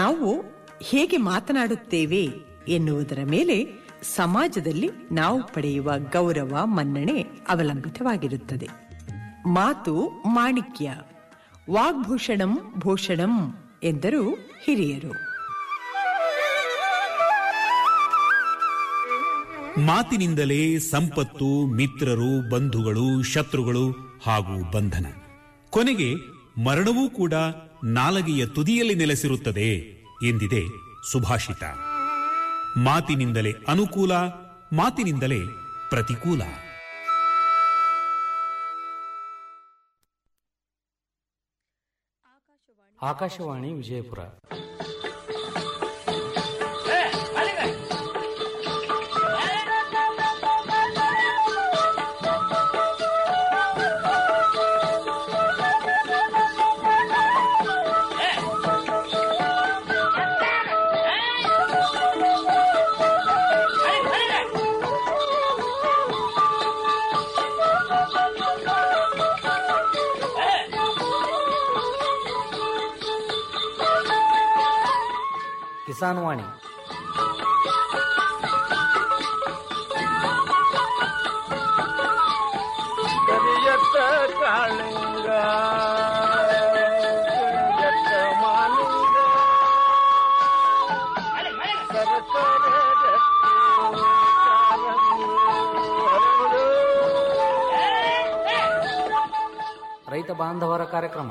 ನಾವು ಹೇಗೆ ಮಾತನಾಡುತ್ತೇವೆ ಎನ್ನುವುದರ ಮೇಲೆ ಸಮಾಜದಲ್ಲಿ ನಾವು ಪಡೆಯುವ ಗೌರವ ಮನ್ನಣೆ ಅವಲಂಬಿತವಾಗಿರುತ್ತದೆ ಮಾತು ಮಾಣಿಕ್ಯ ವಾಗ್ಭೂಷಣಂ ಭೂಷಣಂ ಎಂದರು ಹಿರಿಯರು ಮಾತಿನಿಂದಲೇ ಸಂಪತ್ತು ಮಿತ್ರರು ಬಂಧುಗಳು ಶತ್ರುಗಳು ಹಾಗೂ ಬಂಧನ ಕೊನೆಗೆ ಮರಣವೂ ಕೂಡ ನಾಲಗೆಯ ತುದಿಯಲ್ಲಿ ನೆಲೆಸಿರುತ್ತದೆ ಎಂದಿದೆ ಸುಭಾಷಿತ ಮಾತಿನಿಂದಲೇ ಅನುಕೂಲ ಮಾತಿನಿಂದಲೇ ಪ್ರತಿಕೂಲ ಆಕಾಶವಾಣಿ ವಿಜಯಪುರ ಕಿಸಾನ್ ವಾಣಿ ಕರಿಯತ್ತ ಕಾಳಿಂಗ ಕರಿಯತ್ತ ಮಾಲಿಂಗ ಸರಸರ ರಕ್ತಿ ಕಾರಂಗಿ ಹರಡು. ರೈತ ಬಾಂಧವರ ಕಾರ್ಯಕ್ರಮ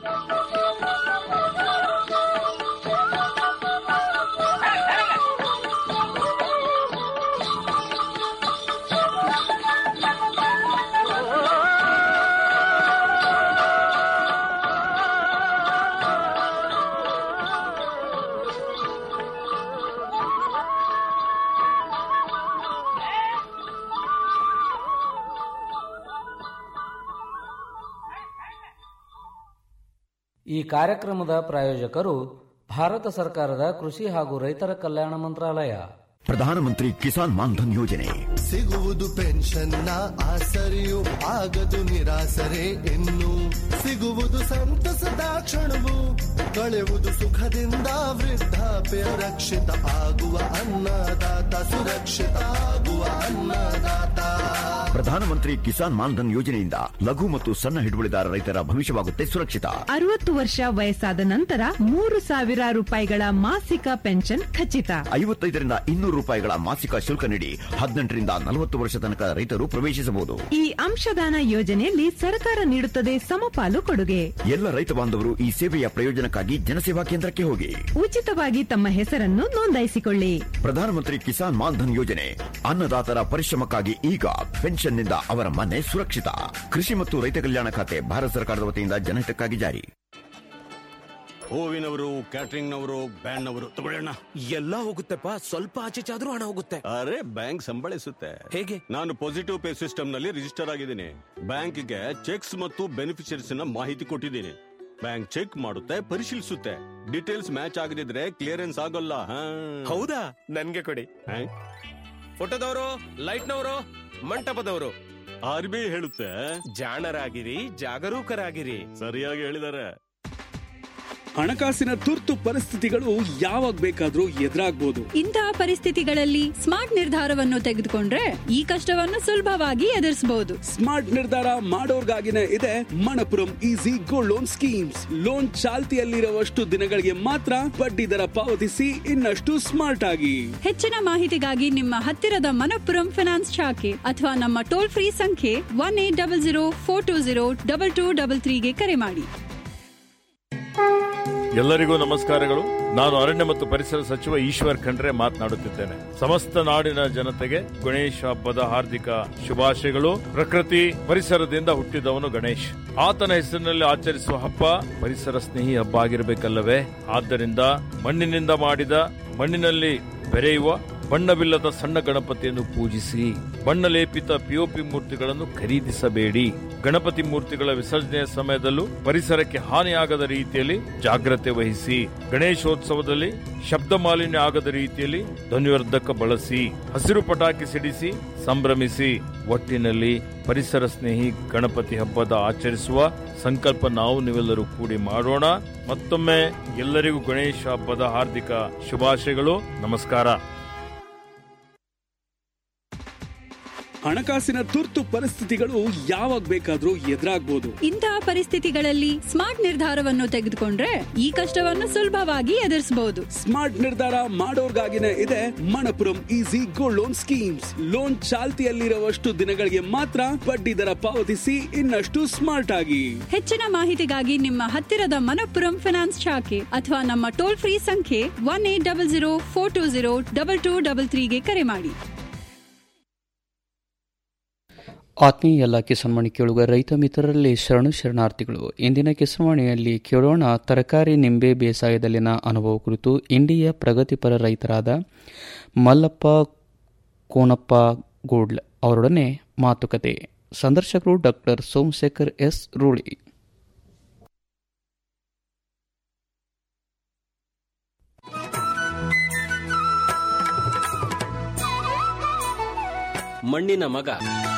ಈ ಕಾರ್ಯಕ್ರಮದ ಪ್ರಾಯೋಜಕರು ಭಾರತ ಸರ್ಕಾರದ ಕೃಷಿ ಹಾಗೂ ರೈತರ ಕಲ್ಯಾಣ ಮಂತ್ರಾಲಯ ಪ್ರಧಾನಮಂತ್ರಿ ಕಿಸಾನ್ ಮಾನ್ಧನ್ ಯೋಜನೆ ಸಿಗುವುದು ಪೆನ್ಷನ್ನ ಆಸರೆಯು ಆಗದು ನಿರಾಸರೆ ಇನ್ನು ಸಿಗುವುದು ಸಂತಸದ ಕ್ಷಣವು ಕಳೆಯುವುದು ಸುಖದಿಂದ ವೃದ್ಧಾಪ್ಯ ರಕ್ಷಿತ ಆಗುವ ಅನ್ನದಾತ ಸುರಕ್ಷಿತ ಆಗುವ ಅನ್ನದಾತ ಪ್ರಧಾನಮಂತ್ರಿ ಕಿಸಾನ್ ಮಾನ್ಧನ್ ಯೋಜನೆಯಿಂದ ಲಘು ಮತ್ತು ಸಣ್ಣ ಹಿಡುವಳಿದಾರ ರೈತರ ಭವಿಷ್ಯವಾಗುತ್ತೆ ಸುರಕ್ಷಿತ ಅರವತ್ತು ವರ್ಷ ವಯಸ್ಸಾದ ನಂತರ ಮೂರು ಸಾವಿರ ರೂಪಾಯಿಗಳ ಮಾಸಿಕ ಪೆನ್ಷನ್ ಖಚಿತ ಐವತ್ತೈದರಿಂದ ಇನ್ನೂರು ರೂಪಾಯಿಗಳ ಮಾಸಿಕ ಶುಲ್ಕ ನೀಡಿ ಹದಿನೆಂಟರಿಂದ ನಲವತ್ತು ವರ್ಷ ತನಕ ರೈತರು ಪ್ರವೇಶಿಸಬಹುದು ಈ ಅಂಶದಾನ ಯೋಜನೆಯಲ್ಲಿ ಸರ್ಕಾರ ನೀಡುತ್ತದೆ ಸಮಪಾಲು ಕೊಡುಗೆ ಎಲ್ಲ ರೈತ ಬಾಂಧವರು ಈ ಸೇವೆಯ ಪ್ರಯೋಜನಕ್ಕಾಗಿ ಜನಸೇವಾ ಕೇಂದ್ರಕ್ಕೆ ಹೋಗಿ ಉಚಿತವಾಗಿ ತಮ್ಮ ಹೆಸರನ್ನು ನೋಂದಾಯಿಸಿಕೊಳ್ಳಿ ಪ್ರಧಾನಮಂತ್ರಿ ಕಿಸಾನ್ ಮಾನ್ಧನ್ ಯೋಜನೆ ಅನ್ನದಾತರ ಪರಿಶ್ರಮಕ್ಕಾಗಿ ಈಗ ಪೆನ್ಷನ್ನಿಂದ ಅವರ ಮನೆ ಸುರಕ್ಷಿತ ಕೃಷಿ ಮತ್ತು ರೈತ ಕಲ್ಯಾಣ ಖಾತೆ ಭಾರತ ಸರ್ಕಾರದ ವತಿಯಿಂದ ಜನಹಿತಕ್ಕಾಗಿ ಜಾರಿ ಹೂವಿನವರು ಕ್ಯಾಟರಿಂಗ್ ನವರು ಬ್ಯಾಂಡ್ ನವರು ತಗೊಳ್ಳೋಣ ಎಲ್ಲ ಹೋಗುತ್ತೆಪ್ಪ ಸ್ವಲ್ಪ ಆಚೆ ಚಾದ್ರೂ ಹಣ ಹೋಗುತ್ತೆ ಅರೆ ಬ್ಯಾಂಕ್ ಸಂಬಳಿಸುತ್ತೆ ಹೇಗೆ ನಾನು ಪಾಸಿಟಿವ್ ಪೇ ಸಿಸ್ಟಮ್ ನಲ್ಲಿ ರಿಜಿಸ್ಟರ್ ಆಗಿದ್ದೀನಿ ಬ್ಯಾಂಕ್ಗೆ ಚೆಕ್ಸ್ ಮತ್ತು ಬೆನಿಫಿಷರೀಸ್ ನ ಮಾಹಿತಿ ಕೊಟ್ಟಿದ್ದೀನಿ ಬ್ಯಾಂಕ್ ಚೆಕ್ ಮಾಡುತ್ತೆ ಪರಿಶೀಲಿಸುತ್ತೆ ಡೀಟೇಲ್ಸ್ ಮ್ಯಾಚ್ ಆಗದಿದ್ರೆ ಕ್ಲಿಯರೆನ್ಸ್ ಆಗೋಲ್ಲ ಹಾ. ಹೌದಾ ನನ್ಗೆ ಕೊಡಿ ಹಾ? ಫೋಟೋದವರು ಲೈಟ್ನವರು ಮಂಟಪದವರು ಆರ್ ಬಿ ಐ ಹೇಳುತ್ತೆ ಜಾಣರಾಗಿರಿ ಜಾಗರೂಕರಾಗಿರಿ ಸರಿಯಾಗಿ ಹೇಳಿದ್ದಾರೆ ಹಣಕಾಸಿನ ತುರ್ತು ಪರಿಸ್ಥಿತಿಗಳು ಯಾವಾಗ ಬೇಕಾದ್ರೂ ಎದುರಾಗ್ಬೋದು ಇಂತಹ ಪರಿಸ್ಥಿತಿಗಳಲ್ಲಿ ಸ್ಮಾರ್ಟ್ ನಿರ್ಧಾರವನ್ನು ತೆಗೆದುಕೊಂಡ್ರೆ ಈ ಕಷ್ಟವನ್ನು ಸುಲಭವಾಗಿ ಎದುರಿಸಬಹುದು ಸ್ಮಾರ್ಟ್ ನಿರ್ಧಾರ ಮಾಡೋರ್ಗಾಗಿನೇ ಇದೆ Manappuram easy gold loan schemes loan ಚಾಲ್ತಿಯಲ್ಲಿರುವಷ್ಟು ದಿನಗಳಿಗೆ ಮಾತ್ರ ಬಡ್ಡಿ ದರ ಪಾವತಿಸಿ ಇನ್ನಷ್ಟು ಸ್ಮಾರ್ಟ್ ಆಗಿ ಹೆಚ್ಚಿನ ಮಾಹಿತಿಗಾಗಿ ನಿಮ್ಮ ಹತ್ತಿರದ ಮನಪ್ಪುರಂ ಫಿನಾನ್ಸ್ ಶಾಖೆ ಅಥವಾ ನಮ್ಮ ಟೋಲ್ ಫ್ರೀ ಸಂಖ್ಯೆ one eight double zero four two zero double two double ತ್ರೀಗೆ ಕರೆ ಮಾಡಿ ಎಲ್ಲರಿಗೂ ನಮಸ್ಕಾರಗಳು ನಾನು ಅರಣ್ಯ ಮತ್ತು ಪರಿಸರ ಸಚಿವ ಈಶ್ವರ್ ಖಂಡ್ರೆ ಮಾತನಾಡುತ್ತಿದ್ದೇನೆ ಸಮಸ್ತ ನಾಡಿನ ಜನತೆಗೆ ಗಣೇಶ ಹಬ್ಬದ ಹಾರ್ದಿಕ ಶುಭಾಶಯಗಳು ಪ್ರಕೃತಿ ಪರಿಸರದಿಂದ ಹುಟ್ಟಿದವನು ಗಣೇಶ್ ಆತನ ಹೆಸರಿನಲ್ಲಿ ಆಚರಿಸುವ ಹಬ್ಬ ಪರಿಸರ ಸ್ನೇಹಿ ಹಬ್ಬ ಆಗಿರಬೇಕಲ್ಲವೇ ಆದ್ದರಿಂದ ಮಣ್ಣಿನಿಂದ ಮಾಡಿದ ಮಣ್ಣಿನಲ್ಲಿ ಬೆರೆಯುವ ಬಣ್ಣವಿಲ್ಲದ ಸಣ್ಣ ಗಣಪತಿಯನ್ನು ಪೂಜಿಸಿ ಬಣ್ಣ ಲೇಪಿತ ಪಿಒಪಿ ಮೂರ್ತಿಗಳನ್ನು ಖರೀದಿಸಬೇಡಿ ಗಣಪತಿ ಮೂರ್ತಿಗಳ ವಿಸರ್ಜನೆಯ ಸಮಯದಲ್ಲೂ ಪರಿಸರಕ್ಕೆ ಹಾನಿಯಾಗದ ರೀತಿಯಲ್ಲಿ ಜಾಗ್ರತೆ ವಹಿಸಿ ಗಣೇಶೋತ್ಸವದಲ್ಲಿ ಶಬ್ದ ಮಾಲಿನ್ಯ ಆಗದ ರೀತಿಯಲ್ಲಿ ಧ್ವನಿವರ್ಧಕ ಬಳಸಿ ಹಸಿರು ಪಟಾಕಿ ಸಿಡಿಸಿ ಸಂಭ್ರಮಿಸಿ ಒಟ್ಟಿನಲ್ಲಿ ಪರಿಸರ ಸ್ನೇಹಿ ಗಣಪತಿ ಹಬ್ಬದ ಆಚರಿಸುವ ಸಂಕಲ್ಪ ನಾವು ನೀವೆಲ್ಲರೂ ಕೂಡಿ ಮಾಡೋಣ ಮತ್ತೊಮ್ಮೆ ಎಲ್ಲರಿಗೂ ಗಣೇಶ ಹಬ್ಬದ ಹಾರ್ದಿಕ ಶುಭಾಶಯಗಳು ನಮಸ್ಕಾರ ಹಣಕಾಸಿನ ತುರ್ತು ಪರಿಸ್ಥಿತಿಗಳು ಯಾವಾಗ ಬೇಕಾದ್ರೂ ಎದುರಾಗ್ಬೋದು ಇಂತಹ ಪರಿಸ್ಥಿತಿಗಳಲ್ಲಿ ಸ್ಮಾರ್ಟ್ ನಿರ್ಧಾರವನ್ನು ತೆಗೆದುಕೊಂಡ್ರೆ ಈ ಕಷ್ಟವನ್ನು ಸುಲಭವಾಗಿ ಎದುರಿಸಬಹುದು ಸ್ಮಾರ್ಟ್ ನಿರ್ಧಾರ ಮಾಡೋರ್ಗಾಗಿನೇ ಇದೆ Manappuram easy gold loan schemes loan ಚಾಲ್ತಿಯಲ್ಲಿರುವಷ್ಟು ದಿನಗಳಿಗೆ ಮಾತ್ರ ಬಡ್ಡಿ ದರ ಪಾವತಿಸಿ ಇನ್ನಷ್ಟು ಸ್ಮಾರ್ಟ್ ಆಗಿ ಹೆಚ್ಚಿನ ಮಾಹಿತಿಗಾಗಿ ನಿಮ್ಮ ಹತ್ತಿರದ ಮನಪ್ಪುರಂ ಫಿನಾನ್ಸ್ ಶಾಖೆ ಅಥವಾ ನಮ್ಮ ಟೋಲ್ ಫ್ರೀ ಸಂಖ್ಯೆ one eight double zero four two zero double two double ತ್ರೀಗೆ ಕರೆ ಮಾಡಿ ಆತ್ಮೀಯ ಎಲ್ಲ ಕಿಸನ್ಮಣಿ ಕೇಳುವ ರೈತ ಮಿತ್ರರಲ್ಲಿ ಶರಣು ಶರಣಾರ್ಥಿಗಳು ಇಂದಿನ ಕಿಸನ್ಮಣಿಯಲ್ಲಿ ಕೇಳೋಣ ತರಕಾರಿ ನಿಂಬೆ ಬೇಸಾಯದಲ್ಲಿನ ಅನುಭವ ಕುರಿತು ಇಂಡಿಯಾ ಪ್ರಗತಿಪರ ರೈತರಾದ ಮಲ್ಲಪ್ಪ ಕೋನಪ್ಪ ಗೋಡ್ಲ್ ಅವರೊಡನೆ ಮಾತುಕತೆ ಸಂದರ್ಶಕರು ಡಾಕ್ಟರ್ ಸೋಮಶೇಖರ್ ಎಸ್ ರೂಳಿ ಮಣ್ಣಿನ ಮಗ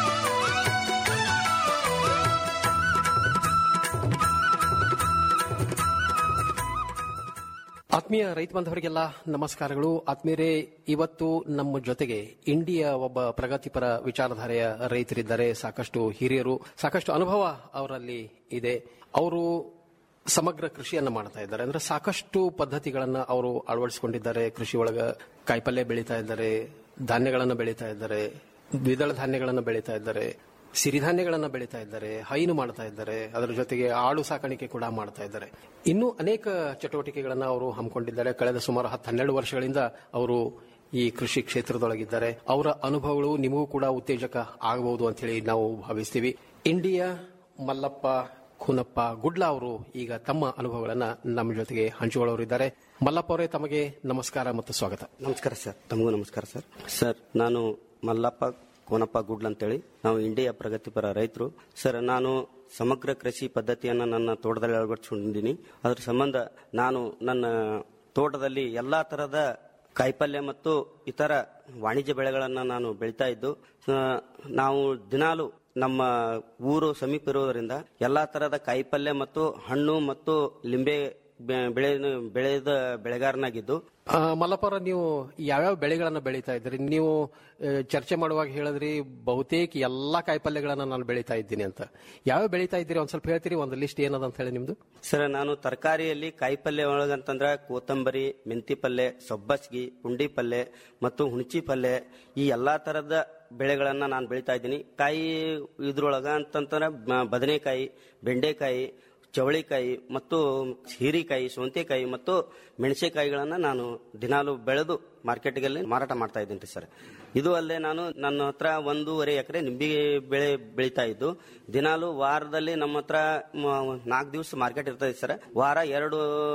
ಆತ್ಮೀಯ ರೈತ ಬಾಂಧವರಿಗೆಲ್ಲ ನಮಸ್ಕಾರಗಳು ಆತ್ಮೀಯರೇ ಇವತ್ತು ನಮ್ಮ ಜೊತೆಗೆ ಇಂಡಿಯಾ ಒಬ್ಬ ಪ್ರಗತಿಪರ ವಿಚಾರಧಾರೆಯ ರೈತರಿದ್ದಾರೆ ಸಾಕಷ್ಟು ಹಿರಿಯರು ಸಾಕಷ್ಟು ಅನುಭವ ಅವರಲ್ಲಿ ಇದೆ ಅವರು ಸಮಗ್ರ ಕೃಷಿಯನ್ನ ಮಾಡ್ತಾ ಇದ್ದಾರೆ ಅಂದ್ರೆ ಸಾಕಷ್ಟು ಪದ್ಧತಿಗಳನ್ನ ಅವರು ಅಳವಡಿಸಿಕೊಂಡಿದ್ದಾರೆ ಕೃಷಿ ಒಳಗ ಕಾಯಿಪಲ್ಯ ಬೆಳೀತಾ ಇದ್ದಾರೆ ಧಾನ್ಯಗಳನ್ನ ಬೆಳೀತಾ ಇದ್ದಾರೆ ದ್ವಿದಳ ಧಾನ್ಯಗಳನ್ನ ಬೆಳೀತಾ ಇದ್ದಾರೆ ಸಿರಿಧಾನ್ಯಗಳನ್ನ ಬೆಳೀತಾ ಇದ್ದಾರೆ ಹೈನು ಮಾಡ್ತಾ ಇದ್ದಾರೆ ಅದರ ಜೊತೆಗೆ ಆಳು ಸಾಕಾಣಿಕೆ ಕೂಡ ಮಾಡ್ತಾ ಇದ್ದಾರೆ ಇನ್ನೂ ಅನೇಕ ಚಟುವಟಿಕೆಗಳನ್ನ ಅವರು ಹಮ್ಮಿಕೊಂಡಿದ್ದಾರೆ ಕಳೆದ ಸುಮಾರು ಹತ್ತು ಹನ್ನೆರಡು ವರ್ಷಗಳಿಂದ ಅವರು ಈ ಕೃಷಿ ಕ್ಷೇತ್ರದೊಳಗಿದ್ದಾರೆ ಅವರ ಅನುಭವಗಳು ನಿಮಗೂ ಕೂಡ ಉತ್ತೇಜಕ ಆಗಬಹುದು ಅಂತ ಹೇಳಿ ನಾವು ಭಾವಿಸ್ತೀವಿ ಇಂಡಿಯಾ ಮಲ್ಲಪ್ಪ ಖುನಪ್ಪ ಗುಡ್ಲ ಅವರು ಈಗ ತಮ್ಮ ಅನುಭವಗಳನ್ನ ನಮ್ಮ ಜೊತೆಗೆ ಹಂಚಿಕೊಳ್ಳೋರಿದ್ದಾರೆ ಮಲ್ಲಪ್ಪ ಅವರೇ ತಮಗೆ ನಮಸ್ಕಾರ ಮತ್ತು ಸ್ವಾಗತ ನಮಸ್ಕಾರ ಸರ್ ತಮಗೂ ನಮಸ್ಕಾರ ಸರ್ ಸರ್ ನಾನು ಮಲ್ಲಪ್ಪ ಕೋನಪ್ಪ ಗುಡ್ಲ್ ಅಂತೇಳಿ ನಾವು ಇಂಡಿಯಾ ಪ್ರಗತಿಪರ ರೈತರು ಸರ್ ನಾನು ಸಮಗ್ರ ಕೃಷಿ ಪದ್ಧತಿಯನ್ನು ನನ್ನ ತೋಟದಲ್ಲಿ ಅಳವಡಿಸಿಕೊಂಡಿದ್ದೀನಿ ಅದ್ರ ಸಂಬಂಧ ನಾನು ನನ್ನ ತೋಟದಲ್ಲಿ ಎಲ್ಲಾ ತರಹದ ಕಾಯಿಪಲ್ಯ ಮತ್ತು ಇತರ ವಾಣಿಜ್ಯ ಬೆಳೆಗಳನ್ನು ನಾನು ಬೆಳಿತಾ ಇದ್ದು ಆ, ನಾವು ದಿನಾಲು ನಮ್ಮ ಊರು ಸಮೀಪ ಇರುವುದರಿಂದ ಎಲ್ಲಾ ತರಹದ ಕಾಯಿಪಲ್ಯ ಮತ್ತು ಹಣ್ಣು ಮತ್ತು ಲಿಂಬೆ ಬೆ- ಬೆಳೆ ಬೆಳೆದ ಬೆಳೆಗಾರನಾಗಿದ್ದು ಆ, ಮಲ್ಲಪ್ಪ ಅವರ ನೀವು ಯಾವ್ಯಾವ ಬೆಳೆಗಳನ್ನ ಬೆಳೀತಾ ಇದ್ದೀರಿ ನೀವು ಆ, ಚರ್ಚೆ ಮಾಡುವಾಗ ಹೇಳಿದ್ರಿ ಬಹುತೇಕ ಎಲ್ಲಾ ಕಾಯಿಪಲ್ಯಗಳನ್ನ ನಾನು ಬೆಳೀತಾ ಇದ್ದೀನಿ ಅಂತ ಯಾವ್ಯಾವ ಬೆಳೀತಾ ಇದ್ದೀರಿ ಒಂದ್ ಸ್ವಲ್ಪ ಹೇಳ್ತೀರಿ ಒಂದು ಲಿಸ್ಟ್ ಏನದ ಅಂತ ಹೇಳಿ ನಿಮ್ದು ಸರ್ ನಾನು ತರಕಾರಿಯಲ್ಲಿ ಕಾಯಿಪಲ್ಯ ಒಳಗಂತಂದ್ರ ಕೊತ್ತಂಬರಿ ಮೆಂತಿ ಪಲ್ಯ ಸಬ್ಬಸ್ಗಿ ಪುಂಡಿ ಪಲ್ಯ ಮತ್ತು ಹುಣಚಿ ಪಲ್ಯ ಈ ಎಲ್ಲಾ ತರದ ಬೆಳೆಗಳನ್ನ ನಾನು ಬೆಳಿತಾ ಇದ್ದೀನಿ ಕಾಯಿ ಇದ್ರೊಳಗ ಅಂತಂದ್ರೆ ಬ- ಬದನೆಕಾಯಿ ಬೆಂಡೆಕಾಯಿ ಚವಳಿಕಾಯಿ ಮತ್ತು ಹೀರಿಕಾಯಿ ಸೌಂತೆಕಾಯಿ ಮತ್ತು ಮೆಣಸಿನಕಾಯಿಗಳನ್ನ ನಾನು ದಿನಾಲು ಬೆಳೆದು ಮಾರ್ಕೆಟ್ಗಳಲ್ಲಿ ಮಾರಾಟ ಮಾಡ್ತಾ ಇದ್ದೀನಿ ಸರ್ ಇದು ಅಲ್ಲದೆ ನಾನು ನನ್ನ ಹತ್ರ ಒಂದೂವರೆ ಎಕರೆ ನಿಂಬೆ ಬೆಳೆ ಬೆಳೀತಾ ಇದ್ದು ದಿನಾಲು ವಾರದಲ್ಲಿ ನಮ್ಮ ಹತ್ರ ನಾಲ್ಕು ದಿವಸ ಮಾರ್ಕೆಟ್ ಇರ್ತದೆ ಸರ್ ವಾರ ಎರಡು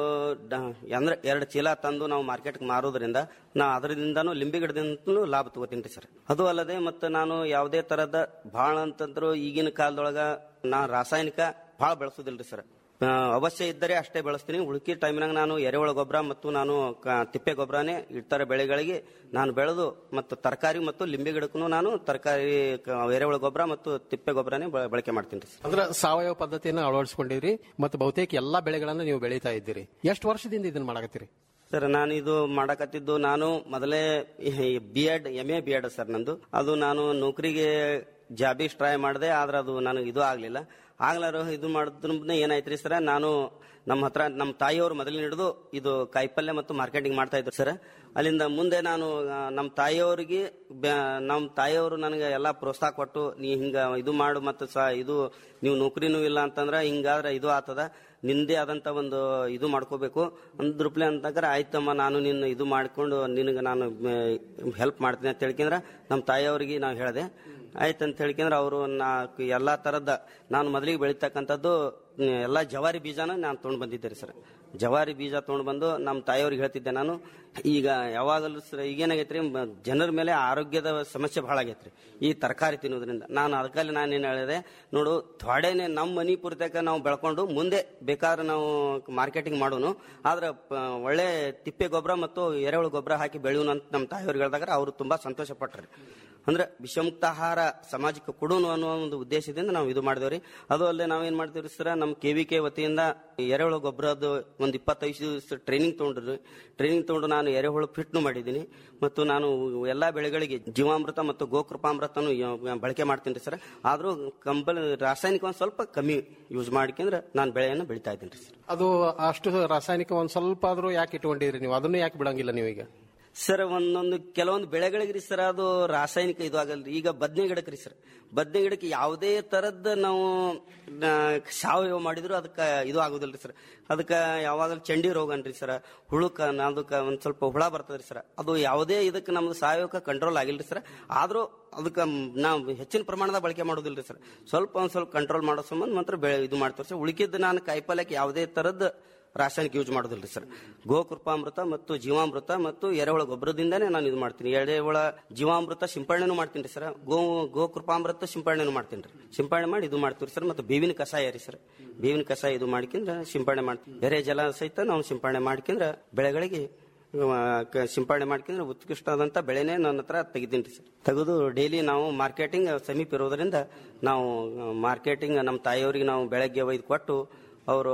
ಡ- ಅಂದ್ರೆ ಎರಡು ಚೀಲ ತಂದು ನಾವು ಮಾರ್ಕೆಟ್ಗೆ ಮಾರೋದ್ರಿಂದ ನಾ ಅದರಿಂದನೂ ಲಿಂಬೆ ಗಿಡದಿಂದನೂ ಲಾಭ ತಗೋತೀನಿ ಸರ್ ಅದು ಅಲ್ಲದೆ ಮತ್ತೆ ನಾನು ಯಾವುದೇ ತರದ ಭಾಳ ಅಂತಂದ್ರು ಈಗಿನ ಕಾಲದೊಳಗ ನಾ ರಾಸಾಯನಿಕ ಭಾಳ ಬೆಳೆಸೋದಿಲ್ರಿ ಸರ್ ಆ, ಅವಶ್ಯ ಇದ್ದರೆ ಅಷ್ಟೇ ಬೆಳೆಸ್ತೀನಿ ಉಳುಕಿ ಟೈಮ್ನಾಗ ನಾನು ಎರೆಹುಳ ಗೊಬ್ಬರ ಮತ್ತು ನಾನು ಕ- ತಿಪ್ಪೆ ಗೊಬ್ಬರನೇ ಇತರ ಬೆಳೆಗಳಿಗೆ ನಾನು ಬೆಳೆದು ಮತ್ತು ತರಕಾರಿ ಮತ್ತು ಲಿಂಬೆ ಗಿಡಕ್ಕೂ ನಾನು ತರಕಾರಿ ಕ- ಎರೆಹುಳ ಗೊಬ್ಬರ ಮತ್ತು ತಿಪ್ಪೆ ಗೊಬ್ಬರನೇ ಬ- ಬಳಕೆ ಮಾಡ್ತೀನಿ ರೀ ಅಂದ್ರೆ ಸಾವಯವ ಪದ್ಧತಿಯನ್ನ ಅಳವಡಿಸಿಕೊಂಡಿರಿ ಮತ್ತು ಬಹುತೇಕ ಎಲ್ಲಾ ಬೆಳೆಗಳನ್ನ ನೀವು ಬೆಳೀತಾ ಇದ್ದೀರಿ ಎಷ್ಟು ವರ್ಷದಿಂದ ಇದನ್ನ ಮಾಡಕತ್ತೀರಿ ಸರ್ ನಾನು ಇದು ಮಾಡಕತ್ತಿದ್ದು ನಾನು ಮೊದಲೇ B Ed M A B Ed sir ನಂದು ಅದು ನಾನು ನೌಕರಿಗೆ ಜಾಬಿಗೆ ಟ್ರೈ ಮಾಡಿದೆ ಆದ್ರೆ ಅದು ನನಗೆ ಇದು ಆಗಲಿಲ್ಲ ಆಗ್ಲಾರು ಇದು ಮಾಡಿದ್ರ ಏನಾಯ್ತ್ರಿ ಸರ್ ನಾನು ನಮ್ಮ ಹತ್ರ ನಮ್ಮ ತಾಯಿಯವರು ಮೊದಲಿನ ಹಿಡಿದು ಇದು ಕಾಯಿಪಲ್ಯ ಮತ್ತು ಮಾರ್ಕೆಟಿಂಗ್ ಮಾಡ್ತಾ ಇದ್ರು ಸರ್ ಅಲ್ಲಿಂದ ಮುಂದೆ ನಾನು ಆ, ನಮ್ಮ ತಾಯಿಯವರಿಗೆ ಬ್ಯಾ- ನಮ್ಮ ತಾಯಿಯವರು ನನಗೆ ಎಲ್ಲ ಪ್ರೋತ್ಸಾಹ ಕೊಟ್ಟು ನೀ ಹಿಂಗ ಇದು ಮಾಡು ಮತ್ತು ಸ ಇದು ನೀವು ನೌಕರಿನೂ ಇಲ್ಲ ಅಂತಂದ್ರೆ ಹಿಂಗಾದ್ರೆ ಇದು ಆತದ ನಿಂದೇ ಆದಂತ ಒಂದು ಇದು ಮಾಡ್ಕೋಬೇಕು ಅಂದ್ರಪ್ಲೆ ಅಂತಂದ್ರೆ ಆಯ್ತಮ್ಮ ನಾನು ನಿನ್ನ ಇದು ಮಾಡ್ಕೊಂಡು ನಿನಗೆ ನಾನು ಹೆಲ್ಪ್ ಮಾಡ್ತೀನಿ ಅಂತ ಹೇಳ್ಕೊಂಡ್ರೆ ನಮ್ಮ ತಾಯಿಯವರಿಗೆ ನಾವು ಹೇಳಿದೆ ಆಯ್ತು ಅಂತ ಹೇಳ್ಕೊಂಡ್ರೆ ಅವರು ನಾ ಎಲ್ಲಾ ತರದ ನಾನು ಮೊದಲಿಗೆ ಬೆಳೀತಕ್ಕಂಥದ್ದು ಮ್, ಎಲ್ಲಾ ಜವಾರಿ ಬೀಜನ ನಾನು ತೊಗೊಂಡು ಬಂದಿದ್ದೆ ರೀ ಸರ್ ಜವಾರಿ ಬೀಜ ತೊಗೊಂಡು ಬಂದು ನಮ್ಮ ತಾಯಿಯವ್ರಿಗೆ ಹೇಳ್ತಿದ್ದೆ ನಾನು ಈಗ ಯಾವಾಗಲೂ ಸರ್ ಈಗೇನಾಗೈತ್ರಿ ಮ- ಜನರ ಮೇಲೆ ಆರೋಗ್ಯದ ಸಮಸ್ಯೆ ಭಾಳ ಆಗೈತ್ರಿ ಈ ತರಕಾರಿ ತಿನ್ನೋದ್ರಿಂದ ನಾನು ಅದಕ್ಕಲ್ಲಿ ನಾನು ಏನು ಹೇಳಿದೆ ನೋಡು ಥೊಡೆನೆ ನಮ್ಮ ಮನಿ ಪೂರ್ತಕ ನಾವು ಬೆಳ್ಕೊಂಡು ಮುಂದೆ ಬೇಕಾದ್ರೆ ನಾವು ಮಾರ್ಕೆಟಿಂಗ್ ಮಾಡೋನು ಆದ್ರೆ ಪ- ಒಳ್ಳೆ ತಿಪ್ಪೆ ಗೊಬ್ಬರ ಮತ್ತು ಎರೆಹುಳು ಗೊಬ್ಬರ ಹಾಕಿ ಬೆಳೆಯೋನು ಅಂತ ನಮ್ಮ ತಾಯಿಯವ್ರಿಗೆ ಹೇಳಿದಾಗ ಅವರು ತುಂಬಾ ಸಂತೋಷ ಪಟ್ರಿ ಅಂದ್ರೆ ವಿಷಮುಕ್ತ ಆಹಾರ ಸಮಾಜಕ್ಕೆ ಕೊಡೋನು ಅನ್ನೋ ಒಂದು ಉದ್ದೇಶದಿಂದ ನಾವು ಇದು ಮಾಡಿದೇವ್ರಿ ಅದು ಅಲ್ಲದೆ ನಾವೇನ್ ಮಾಡ್ತೀವಿ ಸರ್ ನಮ್ಮ ಕೆ ವಿ ಕೆ ವತಿಯಿಂದ ಎರೆಹುಳು ಗೊಬ್ಬರದ್ದು ಒಂದು ಇಪ್ಪತ್ತೈದು ದಿವಸ ಟ್ರೈನಿಂಗ್ ತಗೊಂಡ್ರಿ ಟ್ರೈನಿಂಗ್ ತಗೊಂಡು ನಾನು ಎರೆಹುಳು ಫಿಟ್ನು ಮಾಡಿದ್ದೀನಿ ಮತ್ತು ನಾನು ಎಲ್ಲಾ ಬೆಳೆಗಳಿಗೆ ಜೀವಾಮೃತ ಮತ್ತು ಗೋಕೃಪಾಮೃತನು ಯ- ಬಳಕೆ ಮಾಡ್ತೀನಿ ಸರ್ ಆದ್ರೂ ಕಂಪಲ್ ರಾಸಾಯನಿಕ ಒಂದು ಸ್ವಲ್ಪ ಕಮ್ಮಿ ಯೂಸ್ ಮಾಡ್ಕೊಂಡ್ರೆ ನಾನು ಬೆಳೆಯನ್ನು ಬೆಳಿತಾ ಇದ್ದೀನಿ ಸರ್ ಅದು ಅಷ್ಟು ರಾಸಾಯನಿಕ ಒಂದ್ ಸ್ವಲ್ಪ ಆದ್ರೂ ಯಾಕೆ ಇಟ್ಕೊಂಡಿದ್ರಿ ನೀವು ಅದನ್ನು ಯಾಕೆ ಬಿಡಂಗಿಲ್ಲ ನೀವೀಗ ಸರ್ ಒಂದೊಂದು ಕೆಲವೊಂದು ಬೆಳೆಗಳಿಗೆ ರೀ ಸರ್ ಅದು ರಾಸಾಯನಿಕ ಇದು ಆಗಲ್ರಿ ಈಗ ಬದ್ನೆ ಗಿಡಕ್ಕೆ ರೀ ಸರ್ ಬದ್ನೆ ಗಿಡಕ್ಕೆ ಯಾವುದೇ ತರದ್ ನಾವು ಆ, ಸಾವಯವ ಮಾಡಿದ್ರು ಅದಕ್ಕೆ ಇದು ಆಗುದಿಲ್ರಿ ಸರ್ ಅದಕ್ಕೆ ಯಾವಾಗಲೂ ಚಂಡಿ ರೋಗ ಅನ್ರಿ ಸರ್ ಹುಳುಕ ಅದಕ್ಕೆ ಒಂದ್ ಸ್ವಲ್ಪ ಹುಳ ಬರ್ತದ್ರಿ ಸರ್ ಅದು ಯಾವುದೇ ಇದಕ್ಕೆ ನಮ್ದು ಸಾವಯವಕ್ಕೆ ಕಂಟ್ರೋಲ್ ಆಗಿಲ್ರಿ ಸರ್ ಆದ್ರೂ ಅದಕ್ಕೆ ನಾವು ಹೆಚ್ಚಿನ ಪ್ರಮಾಣದ ಬಳಕೆ ಮಾಡೋದಿಲ್ರಿ ಸರ್ ಸ್ವಲ್ಪ ಒಂದ್ ಸ್ವಲ್ಪ ಕಂಟ್ರೋಲ್ ಮಾಡೋ ಸಂಬಂಧ ಮಾತ್ರ ಬೆಳೆ ಇದು ಮಾಡ್ತೀವಿ ಸರ್ ಉಳಿಕಿದ್ದು ನಾನು ಕಾಯಿಪಲ್ಯಕ್ಕೆ ಯಾವುದೇ ತರದ್ ರಾಸಾಯನಿಕ ಯೂಸ್ ಮಾಡೋದಿಲ್ಲ ಸರ್ ಗೋಕೃಪಾಮೃತ ಮತ್ತು ಜೀವಾಮೃತ ಮತ್ತು ಎರೆಹುಳ ಗೊಬ್ಬರದಿಂದಾನೇ ನಾನು ಇದು ಮಾಡ್ತೀನಿ ಎರೆಹುಳ ಜೀವಾಮೃತ ಸಿಂಪರಣೆನೂ ಮಾಡ್ತೀನಿ ಸರ್ ಗೋ ಗೋಕೃಪಾಮೃತ ಸಿಂಪರಣೆನೂ ಮಾಡ್ತೀನಿ ರೀ ಸಿಂಪರಣೆ ಮಾಡಿ ಇದು ಮಾಡ್ತೀವಿ ಸರ್ ಮತ್ತು ಬೇವಿನ ಕಷಾಯ ರೀ ಸರ್ ಬೇವಿನ ಕಷಾಯ ಇದು ಮಾಡ್ಕೊಂಡ್ರೆ ಸಿಂಪರಣೆ ಮಾಡ್ತೀವಿ ಎರೆ ಜಲ ಸಹಿತ ನಾವು ಸಿಂಪರಣೆ ಮಾಡ್ಕೊಂಡ್ರೆ ಬೆಳೆಗಳಿಗೆ ಆ, ಕ- ಸಿಂಪರಣೆ ಮಾಡ್ಕೊಂಡ್ರೆ ಉತ್ಕೃಷ್ಟವಾದಂತ ಬೆಳೆನೇ ನನ್ನ ಹತ್ರ ತೆಗಿದ್ದೀನಿ ಸರ್ ತೆಗೆದು ಡೈಲಿ ನಾವು ಮಾರ್ಕೆಟಿಂಗ್ ಸಮೀಪ ಇರೋದ್ರಿಂದ ನಾವು ಮಾರ್ಕೆಟಿಂಗ್ ನಮ್ಮ ತಾಯಿಯವರಿಗೆ ನಾವು ಬೆಳಗ್ಗೆ ಒಯ್ದು ಕೊಟ್ಟು ಅವರು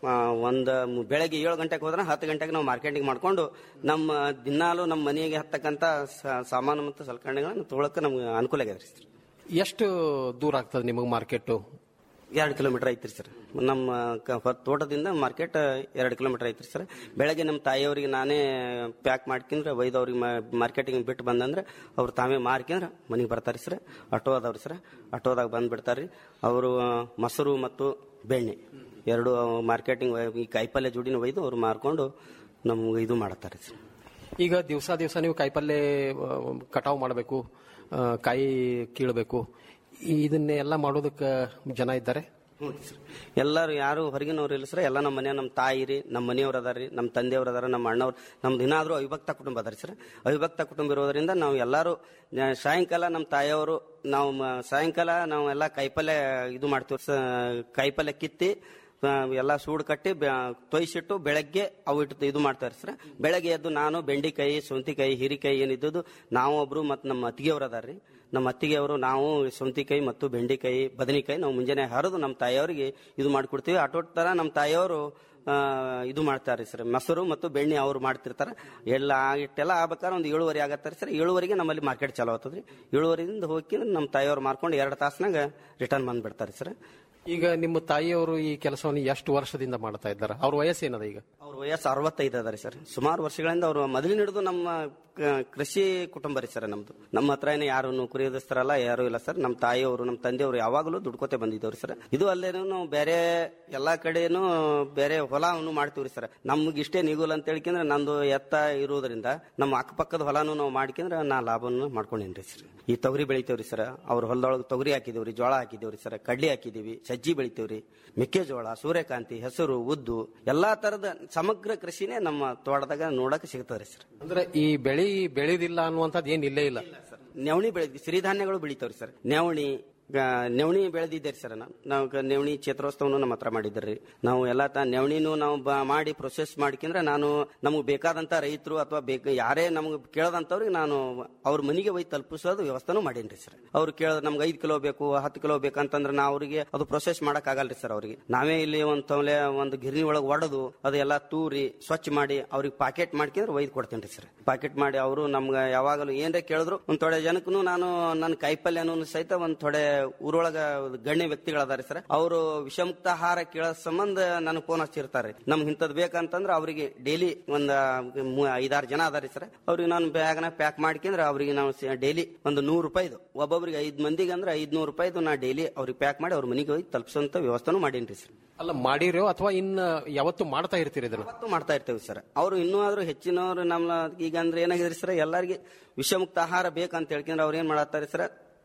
ಒಂದು ಬೆಳಗ್ಗೆ ಏಳು ಗಂಟೆಗೆ ಹೋದ್ರೆ ಹತ್ತು ಗಂಟೆಗೆ ನಾವು ಮಾರ್ಕೆಟಿಂಗ್ ಮಾಡ್ಕೊಂಡು ನಮ್ಮ ದಿನಾಲು ನಮ್ಮ ಮನೆಗೆ ಹತ್ತಕ್ಕಂತ ಸ- ಸಾಮಾನು ಮತ್ತು ಸಲಕರಣೆಗಳನ್ನು ತೊಗೊಳಕ್ಕೆ ನಮ್ಗೆ ಅನುಕೂಲ ಆಗ್ಯದ ಸರ್ ಎಷ್ಟು ದೂರ ಆಗ್ತದೆ ನಿಮಗೆ ಮಾರ್ಕೆಟ್ ಎರಡು ಕಿಲೋಮೀಟರ್ ಐತ್ರಿ ಸರ್ ನಮ್ಮ ಕ- ಹೊ- ತೋಟದಿಂದ ಮಾರ್ಕೆಟ್ ಎರಡು ಕಿಲೋಮೀಟರ್ ಐತ್ರಿ ಸರ್ ಬೆಳಗ್ಗೆ ನಮ್ಮ ತಾಯಿಯವರಿಗೆ ನಾನೇ ಪ್ಯಾಕ್ ಮಾಡ್ಕೊಂಡ್ರೆ ಒಯ್ದವ್ರಿಗೆ ಮಾರ್ಕೆಟಿಂಗ್ ಬಿಟ್ಟು ಬಂದಂದ್ರೆ ಅವ್ರು ತಾವೇ ಮಾರ್ಕೊಂಡ್ರೆ ಮನೆಗೆ ಬರ್ತಾರೆ ಸರ್ ಆಟೋ ಅದಾವ್ರಿ ಸರ್ ಆಟೋದಾಗ ಬಂದು ಬಿಡ್ತಾರೆ ಅವರು ಮೊಸರು ಮತ್ತು ಬೆಣ್ಣೆ ಎರಡು ಮಾರ್ಕೆಟಿಂಗ್ ಈ ಕಾಯಿಪಲ್ಯ ಜೋಡಿನ ಒಯ್ದು ಅವ್ರು ಮಾರ್ಕೊಂಡು ನಮ್ಗೆ ಇದು ಮಾಡ್ತಾರೆ ಸರ್ ಈಗ ದಿವಸ ದಿವಸ ನೀವು ಕಾಯಿಪಲ್ಲೆ ಆ, ಕಟಾವು ಮಾಡಬೇಕು ಕಾಯಿ ಕೀಳಬೇಕು ಇದನ್ನೇ ಎಲ್ಲ ಮಾಡೋದಕ್ಕೆ ಜನ ಇದ್ದಾರೆ ಹ್ಞೂ ಸರ್ ಎಲ್ಲರೂ ಯಾರು ಹೊರಗಿನವ್ರು ಇಲ್ಲ ಸರ್ ಎಲ್ಲ ನಮ್ಮ ಮನೆ ನಮ್ಮ ತಾಯಿ ರೀ ನಮ್ಮ ಮನೆಯವ್ರು ಅದಾರ ರೀ ನಮ್ಮ ತಂದೆಯವ್ರು ಅದಾರ ನಮ್ಮ ಅಣ್ಣವ್ರು ನಮ್ದು ಏನಾದರೂ ಅವಿಭಕ್ತ ಕುಟುಂಬ ಅದಾರ ಸರ್ ಅವಿಭಕ್ತ ಕುಟುಂಬ ಇರೋದ್ರಿಂದ ನಾವು ಎಲ್ಲರೂ ಆ, ಸಾಯಂಕಾಲ ನಮ್ಮ ತಾಯಿಯವರು ನಾವು ಮ- ಸಾಯಂಕಾಲ ನಾವು ಎಲ್ಲ ಕಾಯಿಪಲ್ಯ ಇದು ಮಾಡ್ತೀವಿ ಸ- ಕಾಯಿಪಲ್ಯ ಕಿತ್ತಿ ಆ, ಎಲ್ಲ ಸೂಡು ಕಟ್ಟಿ ಬೆ- ತೊಯ್ಸಿಟ್ಟು ಬೆಳಗ್ಗೆ ಅವು ಇಟ್ಟು ಇದು ಮಾಡ್ತಾರೆ ಸರ್ ಬೆಳಗ್ಗೆ ಎದ್ದು ನಾನು ಬೆಂಡಿಕಾಯಿ ಸೌಂತಿಕಾಯಿ ಹೀರಿಕಾಯಿ ಏನಿದ್ದು ನಾವು ಒಬ್ರು ಮತ್ತು ನಮ್ಮ ಅತ್ತಿಗೆಯವರು ಅದಾರ್ರಿ ನಮ್ಮ ಅತ್ತಿಗೆಯವರು ನಾವು ಸೌಂತಿಕಾಯಿ ಮತ್ತು ಬೆಂಡಿಕಾಯಿ ಬದನೆಕಾಯಿ ನಾವು ಮುಂಜಾನೆ ಹರಿದು ನಮ್ಮ ತಾಯಿಯವರಿಗೆ ಇದು ಮಾಡಿಕೊಡ್ತೀವಿ ಆಟೋ ತರ ನಮ್ಮ ತಾಯಿಯವರು ಆ, ಇದು ಮಾಡ್ತಾರೆ ಸರ್ ಮೊಸರು ಮತ್ತು ಬೆಣ್ಣೆ ಅವ್ರು ಮಾಡ್ತಿರ್ತಾರೆ ಎಲ್ಲ ಇಟ್ಟೆಲ್ಲ ಆಗ್ಬೇಕಾದ್ರೆ ಒಂದು ಏಳುವರೆ ಆಗತ್ತಾರೆ ಸರ್ ಏಳುವರೆಗೆ ನಮ್ಮಲ್ಲಿ ಮಾರ್ಕೆಟ್ ಚಾಲೂ ಆಗ್ತದ್ರಿ ಏಳುವರೆಯಿಂದ ಹೋಗಿ ನಮ್ಮ ತಾಯಿಯವ್ರು ಮಾರ್ಕೊಂಡು ಎರಡು ತಾಸ್ನಾಗ ರಿಟರ್ನ್ ಬಂದ್ಬಿಡ್ತಾರೆ ಸರ್ ಈಗ ನಿಮ್ಮ ತಾಯಿಯವರು ಈ ಕೆಲಸವನ್ನು ಎಷ್ಟು ವರ್ಷದಿಂದ ಮಾಡ್ತಾ ಇದ್ದಾರೆ ಅವ್ರ ವಯಸ್ಸು ಏನದ ಈಗ ಅವ್ರ ವಯಸ್ಸು ಅರವತ್ತೈದು ಅದ ರೀ ಸರ್ ಸುಮಾರು ವರ್ಷಗಳಿಂದ ಅವರು ಮೊದಲಿನ ಹಿಡಿದು ನಮ್ಮ ಕ- ಕೃಷಿ ಕುಟುಂಬ ರೀ ಸರ್ ನಮ್ದು ನಮ್ಮ ಹತ್ರ ಏನು ಯಾರು ನೌಕರಿ ಎದುರಿಸ್ತಾರಲ್ಲ ಯಾರು ಇಲ್ಲ ಸರ್ ನಮ್ಮ ತಾಯಿಯವರು ನಮ್ಮ ತಂದೆಯವರು ಯಾವಾಗಲೂ ದುಡ್ಕೋತೆ ಬಂದಿದ್ದವ್ರಿ ಸರ್ ಇದು ಅಲ್ಲೇನು ನಾವು ಬೇರೆ ಎಲ್ಲಾ ಕಡೆನೂ ಬೇರೆ ಹೊಲವನ್ನು ಮಾಡ್ತೀವ್ರಿ ಸರ್ ನಮ್ಗೆ ಇಷ್ಟೇ ನಿಗುಲ್ ಅಂತ ಹೇಳ್ಕೊಂಡ್ರೆ ನಂದು ಎತ್ತ ಇರೋದ್ರಿಂದ ನಮ್ಮ ಅಕ್ಕಪಕ್ಕದ ಹೊಲನು ನಾವು ಮಾಡ್ಕೊಂಡ್ರೆ ನಾ ಲಾಭವನ್ನು ಮಾಡ್ಕೊಂಡೇನ್ರಿ ಸರ್ ಈ ತೊಗರಿ ಬೆಳಿತೇವ್ರಿ ಸರ್ ಅವ್ರ ಹೊಲದೊಳಗೆ ತೊಗರಿ ಹಾಕಿದೇವ್ರಿ ಜೋಳ ಹಾಕಿದೇವ್ರಿ ಸರ್ ಕಡ್ಲಿ ಹಾಕಿದೀವಿ ಸಜ್ಜಿ ಬೆಳಿತೇವ್ರಿ ಮೆಕ್ಕೆಜೋಳ ಸೂರ್ಯಕಾಂತಿ ಹೆಸರು ಉದ್ದು ಎಲ್ಲಾ ತರದ ಸಮಗ್ರ ಕೃಷಿನೇ ನಮ್ಮ ತೋಟದಾಗ ನೋಡಕ್ ಸಿಗ್ತದ್ರಿ ಸರ್ ಅಂದ್ರೆ ಈ ಬೆಳಿ ಬೆಳೆದಿಲ್ಲ ಅನ್ನುವಂಥದ್ದು ಏನ್ ಇಲ್ಲೇ ಇಲ್ಲ ನವಣಿ ಬೆಳೆದ್ವಿ ಸಿರಿಧಾನ್ಯಗಳು ಬೆಳಿತಾವ್ರಿ ಸರ್ ನವಣಿ ಗ- ನವಣಿ ಬೆಳೆದಿದ್ದೇರಿ ಸರ್ ನಾವು ನಾವು ಗ- ನವಣಿ ಕ್ಷೇತ್ರೋತ್ಸವನು ನಮ್ಮ ಹತ್ರ ಮಾಡಿದ್ರಿ ನಾವು ಎಲ್ಲ ತ ನವಣಿನೂ ನಾವು ಬ- ಮಾಡಿ ಪ್ರೊಸೆಸ್ ಮಾಡ್ಕೊಂಡ್ರೆ ನಾನು ನಮಗೆ ಬೇಕಾದಂತ ರೈತರು ಅಥವಾ ಬೇಕ ಯಾರೇ ನಮ್ಗೆ ಕೇಳದಂತವ್ರಿಗೆ ನಾನು ಅವ್ರ ಮನೆಗೆ ಒಯ್ದು ತಲುಪಿಸೋದು ವ್ಯವಸ್ಥೆನೂ ಮಾಡೇನ್ರಿ ಸರ್ ಅವ್ರು ಕೇಳ ನಮ್ಗೆ ಐದು ಕಿಲೋ ಬೇಕು ಹತ್ತು ಕಿಲೋ ಬೇಕಂತಂದ್ರೆ ನಾವು ಅವರಿಗೆ ಅದು ಪ್ರೊಸೆಸ್ ಮಾಡಕ್ ಆಗಲ್ರಿ ಸರ್ ಅವ್ರಿಗೆ ನಾವೇ ಇಲ್ಲಿ ಒಂದು ತೊಲೆ ಒಂದು ಗಿರಣಿ ಒಳಗೆ ಒಡೆದು ಅದೆಲ್ಲ ತೂರಿ ಸ್ವಚ್ಛ ಮಾಡಿ ಅವ್ರಿಗೆ ಪಾಕೆಟ್ ಮಾಡ್ಕೊಂಡ್ರೆ ಒಯ್ದು ಕೊಡ್ತೇನೆ ಸರ್ ಪಾಕೆಟ್ ಮಾಡಿ ಅವರು ನಮ್ಗೆ ಯಾವಾಗಲೂ ಏನ್ರೇ ಕೇಳಿದ್ರು ಒಂದ್ ಥೊಡೆ ಜನಕ್ಕೂ ನಾನು ನನ್ನ ಕಾಯಿಪಲ್ಯನೂ ಸಹಿತ ಒಂದ್ ಥೊಡೆ ಊರೊಳಗ ಗಣ್ಯ ವ್ಯಕ್ತಿಗಳದಾರೆ ಸರ್ ಅವರು ವಿಷಮುಕ್ತ ಆಹಾರ ಕೇಳೋ ಸಂಬಂಧ ನನಗೆ ಫೋನ್ ಹಚ್ಚಿರ್ತಾರೆ ನಮ್ಗೆ ಇಂಥದ್ದು ಬೇಕಂತಂದ್ರೆ ಅವರಿಗೆ ಡೈಲಿ ಒಂದ್ ಮೂ- ಐದಾರು ಜನ ಅದಾರಿ ಸರ್ ಅವ್ರಿಗೆ ನಾನು ಬ್ಯಾಗ್ನ ಪ್ಯಾಕ್ ಮಾಡ್ಕೊಂಡ್ರೆ ಅವ್ರಿಗೆ ನಾವು ಡೈಲಿ ಒಂದು ನೂರು ರೂಪಾಯಿದು ಒಬ್ಬೊಬ್ರಿಗೆ ಐದ್ ಮಂದಿಗೆ ಅಂದ್ರೆ ಐದ್ನೂರು ರೂಪಾಯಿದು ನಾ ಡೈಲಿ ಅವ್ರಿಗೆ ಪ್ಯಾಕ್ ಮಾಡಿ ಅವ್ರ ಮನೆಗೆ ಹೋಗಿ ತಲುಪಿಸುವಂತ ವ್ಯವಸ್ಥೆನೂ ಮಾಡೀನಿ ಸರ್ ಅಲ್ಲ ಮಾಡಿರೋ ಅಥವಾ ಇನ್ನ ಯಾವತ್ತು ಮಾಡ್ತಾ ಇರ್ತೀರಿ ಇದನ್ನ ಯಾವತ್ತೂ ಮಾಡ್ತಾ ಇರ್ತೇವೆ ಸರ್ ಅವರು ಇನ್ನೂ ಆದ್ರೂ ಹೆಚ್ಚಿನವರು ನಮ್ಮ ಈಗ ಅಂದ್ರೆ ಏನಾಗಿದೆ ಸರ್ ಎಲ್ಲರಿಗೆ ವಿಷಮುಕ್ತ ಆಹಾರ ಬೇಕಂತ ಹೇಳ್ಕೊಂಡ್ರೆ ಅವ್ರು ಏನ್ ಮಾಡತ್ತಾರೆ ಸರ್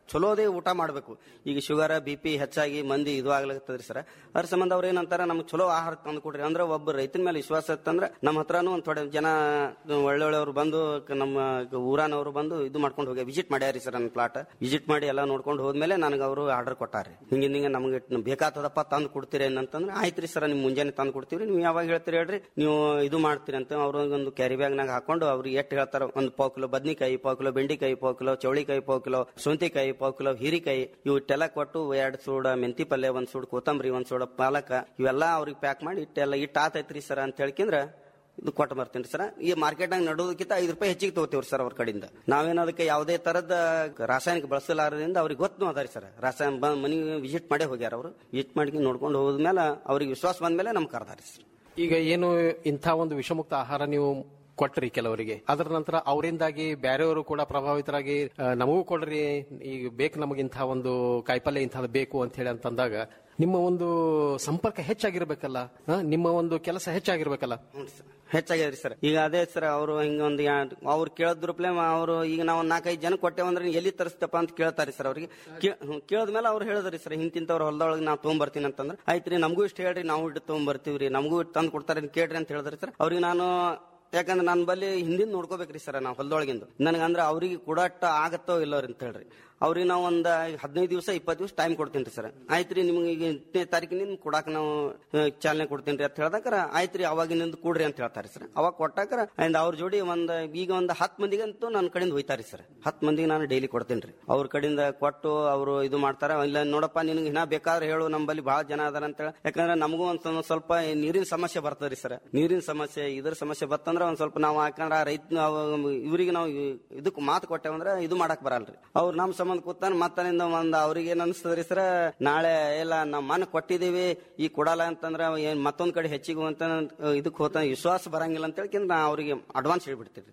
ಚಲೋದೇ ಊಟ ಮಾಡಬೇಕು ಈಗ ಶುಗರ್ ಬಿ ಪಿ ಹೆಚ್ಚಾಗಿ ಮಂದಿ ಇದು ಆಗ್ಲತ್ತದ್ರಿ ಸರ್ ಅದ್ರ ಸಂಬಂಧ ಅವ್ರು ಏನಂತಾರ ನಮ್ಗೆ ಚಲೋ ಆಹಾರ ತಂದು ಕೊಡ್ರಿ ಅಂದ್ರೆ ಒಬ್ಬ ರೈತನ ಮೇಲೆ ವಿಶ್ವಾಸ ಇತ್ತಂದ್ರೆ ನಮ್ಮ ಹತ್ರನೂ ಒಂದ್ ಥೋಡೆ ಜನ ಒಳ್ಳೊಳ್ಳೆಯವರು ಬಂದು ಕ- ನಮ್ಮ ಊರಾನವರು ಬಂದು ಇದು ಮಾಡ್ಕೊಂಡು ಹೋಗಿ ವಿಸಿಟ್ ಮಾಡ್ಯಾರಿ ಸರ್ ನನ್ನ ಪ್ಲಾಟ್ ವಿಸಿಟ್ ಮಾಡಿ ಎಲ್ಲ ನೋಡ್ಕೊಂಡು ಹೋದ್ಮೇಲೆ ನನಗೆ ಅವರು ಆರ್ಡರ್ ಕೊಟ್ಟಾರೆ ಹಿಂಗೆ ಹಿಂಗೆ ನಮ್ಗೆ ಬೇಕಾಗ್ತದಪ್ಪ ತಂದು ಕೊಡ್ತೀರಿ ಅಂತಂದ್ರೆ ಆಯ್ತ್ರಿ ಸರ್ ನಿಮ್ ಮುಂಜಾನೆ ತಂದು ಕೊಡ್ತೀವಿ ನೀವು ಯಾವಾಗ ಹೇಳ್ತೀರಿ ಹೇಳ್ರಿ ನೀವು ಇದು ಮಾಡ್ತೀರಿ ಅಂತ ಅವ್ರು ಒಂದು ಕ್ಯಾರಿ ಬ್ಯಾಗ್ನಾಗ ಹಾಕೊಂಡು ಅವ್ರಿಗೆ ಎಷ್ಟು ಹೇಳ್ತಾರ ಒಂದು ಪಾವು ಕಿಲೋ ಬದ್ನಿಕಾಯಿ ಪಾವು ಕಿಲೋ ಬೆಂಡಿಕಾಯಿ ಪಾವು ಕಿಲೋ ಚೌಳಿಕಾಯಿ ಪಾವು ಕಿಲೋ ಸೌಂತಿಕಾಯಿ ಪಾವು ಕಿಲೋ ಹೀರಿಕಾಯಿ ಇವಟ್ಟೆಲ್ಲ ಕೊಟ್ಟು ಎರಡು ಸೂಡ ಮೆಂತಿ ಪಲ್ಯ ಒಂದ್ ಸೂಡ್ ಕೊತ್ತಂಬರಿ ಒಂದ್ ಸೂಡ ಪಾಲಕ ಇವೆಲ್ಲ ಅವ್ರಿಗೆ ಪ್ಯಾಕ್ ಮಾಡಿ ಇಟ್ಟೆಲ್ಲ ಇಟ್ಟು ಆತೈತ್ರಿ ಸರ್ ಅಂತ ಹೇಳ್ಕಿಂದ್ರ ಇದು ಕೊಟ್ಟು ಬರ್ತೀನಿ ಸರ್ ಈ ಮಾರ್ಕೆಟ್ನಾಗ ನಡೋದಕ್ಕಿಂತ ಐದು ರೂಪಾಯಿ ಹೆಚ್ಚಿಗೆ ತಗೋತೀವ್ರಿ ಸರ್ ಅವ್ರ ಕಡೆಯಿಂದ ನಾವೇನು ಅದಕ್ಕೆ ಯಾವುದೇ ತರದ ರಾಸಾಯನಿಕ ಬಳಸಲಾರದಿಂದ ಅವ್ರಿಗೆ ಗೊತ್ತು ಅದಾರಿ ಸರ್ ರಾಸಾಯನ ಬ- ಮನೆಗೆ ವಿಸಿಟ್ ಮಾಡೇ ಹೋಗ್ಯಾರ ಅವರು ವಿಸಿಟ್ ಮಾಡಿ ನೋಡ್ಕೊಂಡು ಹೋದ್ಮೇಲೆ ಅವ್ರಿಗೆ ವಿಶ್ವಾಸ ಬಂದ್ಮೇಲೆ ನಮ್ಗೆ ಕರ್ದಾರಿ ಸರ್ ಈಗ ಏನು ಇಂಥ ಒಂದು ವಿಷಮುಕ್ತ ಆಹಾರ ನೀವು ಕೊಟ್ರಿ ಕೆಲವರಿಗೆ ಅದರ ನಂತರ ಅವರಿಂದಾಗಿ ಬೇರೆಯವರು ಕೂಡ ಪ್ರಭಾವಿತರಾಗಿ ಆ, ನಮಗೂ ಕೊಡ್ರಿ ಈಗ ಬೇಕು ನಮಗೆ ಇಂಥ ಒಂದು ಕಾಯಿಪಲ್ಯ ಇಂಥದ್ದು ಬೇಕು ಅಂತ ಹೇಳಿ ಅಂತಂದಾಗ ನಿಮ್ಮ ಒಂದು ಸಂಪರ್ಕ ಹೆಚ್ಚಾಗಿರ್ಬೇಕಲ್ಲ ಆ, ನಿಮ್ಮ ಒಂದು ಕೆಲಸ ಹೆಚ್ಚಾಗಿರ್ಬೇಕಲ್ಲ ಹೆಚ್ಚಾಗ್ಯದ್ರಿ ಸರ್ ಈಗ ಅದೇ ಸರ್ ಅವರು ಹಿಂಗ ಒಂದು ಅವ್ರು ಕೇಳಿದ್ರುಪ್ಲೆ ಅವರು ಈಗ ನಾವು ನಾಲ್ಕೈದು ಜನ ಕೊಟ್ಟೇವಂದ್ರೆ ಎಲ್ಲಿ ತರಿಸ್ತಪ್ಪ ಅಂತ ಕೇಳ್ತಾರೆ ಸರ್ ಅವ್ರಿಗೆ ಕೇಳಿದ್ಮೇಲೆ ಅವ್ರು ಹೇಳಿದ್ರಿ ಸರ್ ಇಂತಿಂತವ್ರ ಹೊಲದೊಳಗೆ ನಾವು ತೊಗೊಂಬರ್ತೀನಿ ಅಂತಂದ್ರೆ ಆಯ್ತ್ರಿ ನಮಗೂ ಇಷ್ಟು ಹೇಳ್ರಿ ನಾವು ಇಟ್ಟು ತೊಗೊಂಬರ್ತೀವ್ರಿ ನಮಗೂ ಇಟ್ಟು ತಂದು ಕೊಡ್ತಾರೆ ಕೇಳ್ರಿ ಅಂತ ಹೇಳಿದ್ರಿ ಸರ್ ಅವ್ರಿಗೆ ನಾನು ಯಾಕಂದ್ರೆ ನನ್ನ ಬಲ್ಲಿ ಹಿಂದಿನ ನೋಡ್ಕೋಬೇಕ್ರಿ ಸರ್ ನಾವು ಹೊಲದೊಳಗಿಂದ ನನಗಂದ್ರೆ ಅವ್ರಿಗೆ ಕೊಡಟ್ಟ ಆಗತ್ತೋ ಇಲ್ಲೋ ಅಂತ ಹೇಳ್ರಿ ಅವ್ರಿಗೆ ನಾವು ಒಂದು ಹದಿನೈದು ದಿವಸ ಇಪ್ಪತ್ತು ದಿವಸ ಟೈಮ್ ಕೊಡ್ತೀನಿ ರೀ ಸರ್ ಆಯ್ತ್ರಿ ನಿಮ್ಗೆ ಈಗ ಎಂಟನೇ ತಾರೀಕಿನಿಂದ ಕೊಡಾಕ ನಾವು ಆ, ಚಾಲನೆ ಕೊಡ್ತೀನಿ ರೀ ಅಂತ ಹೇಳ್ದಾಕರ ಆಯ್ತ್ರಿ ಅವಾಗಿನಿಂದ ಕೂಡ್ರಿ ಅಂತ ಹೇಳ್ತಾರೆ ಸರ್ ಅವಾಗ ಕೊಟ್ಟಾಕರ ಅಂಡ್ ಅವ್ರ ಜೋಡಿ ಒಂದ್ ಈಗ ಒಂದು ಹತ್ತು ಮಂದಿಗಂತೂ ನನ್ನ ಕಡೆಯಿಂದ ಹೋಯ್ತಾರಿ ಸರ್ ಹತ್ತು ಮಂದಿಗೆ ನಾನು ಡೈಲಿ ಕೊಡ್ತೀನಿ ರೀ ಅವ್ರ ಕಡೆಯಿಂದ ಕೊಟ್ಟು ಅವರು ಇದು ಮಾಡ್ತಾರ ಇಲ್ಲ ನೋಡಪ್ಪ ನಿನಗೆ ಇನ್ನ ಬೇಕಾದ್ರೆ ಹೇಳು ನಮ್ಮಲ್ಲಿ ಬಹಳ ಜನ ಅದಾರ ಅಂತ ಹೇಳಿ ಯಾಕಂದ್ರೆ ನಮಗೂ ಒಂದ್ ಸ್ವಲ್ಪ- ಸ್ವಲ್ಪ ನೀರಿನ ಸಮಸ್ಯೆ ಬರ್ತದ್ರಿ ಸರ್ ನೀರಿನ ಸಮಸ್ಯೆ ಇದ್ರ ಸಮಸ್ಯೆ ಬತ್ತಂದ್ರ ಒಂದ್ ಸ್ವಲ್ಪ ನಾವು ಯಾಕಂದ್ರೆ ಆ ರೈತ ಇವರಿಗೆ ನಾವು ಇದಕ್ಕೆ ಮಾತು ಕೊಟ್ಟೇವಂದ್ರೆ ಇದು ಮಾಡಕ್ ಬರಲ್ರಿ ಅವ್ರು ನಮ್ ಸಂಬಂಧ ಕೂತಾನ ಮತ್ತನಿಂದ ಒಂದ್ ಅವ್ರಿಗೆ ಏನ್ ಅನಿಸ್ತದ್ರಿ ಸರ್ ನಾಳೆ ಇಲ್ಲ ನಮ್ಮ ಮನೆ ಕೊಟ್ಟಿದೀವಿ ಈ ಕೊಡಲ್ಲ ಅಂತಂದ್ರ ಏನ್ ಮತ್ತೊಂದ್ ಕಡೆ ಹೆಚ್ಚಿಗೆ ಅಂತ ಇದಕ್ಕೆ ಹೋತ ವಿಶ್ವಾಸ ಬರಂಗಿಲ್ಲ ಅಂತ ಹೇಳಿ ನಾ ಅವ್ರಿಗೆ ಅಡ್ವಾನ್ಸ್ ಹೇಳ್ಬಿಡ್ತೀವಿ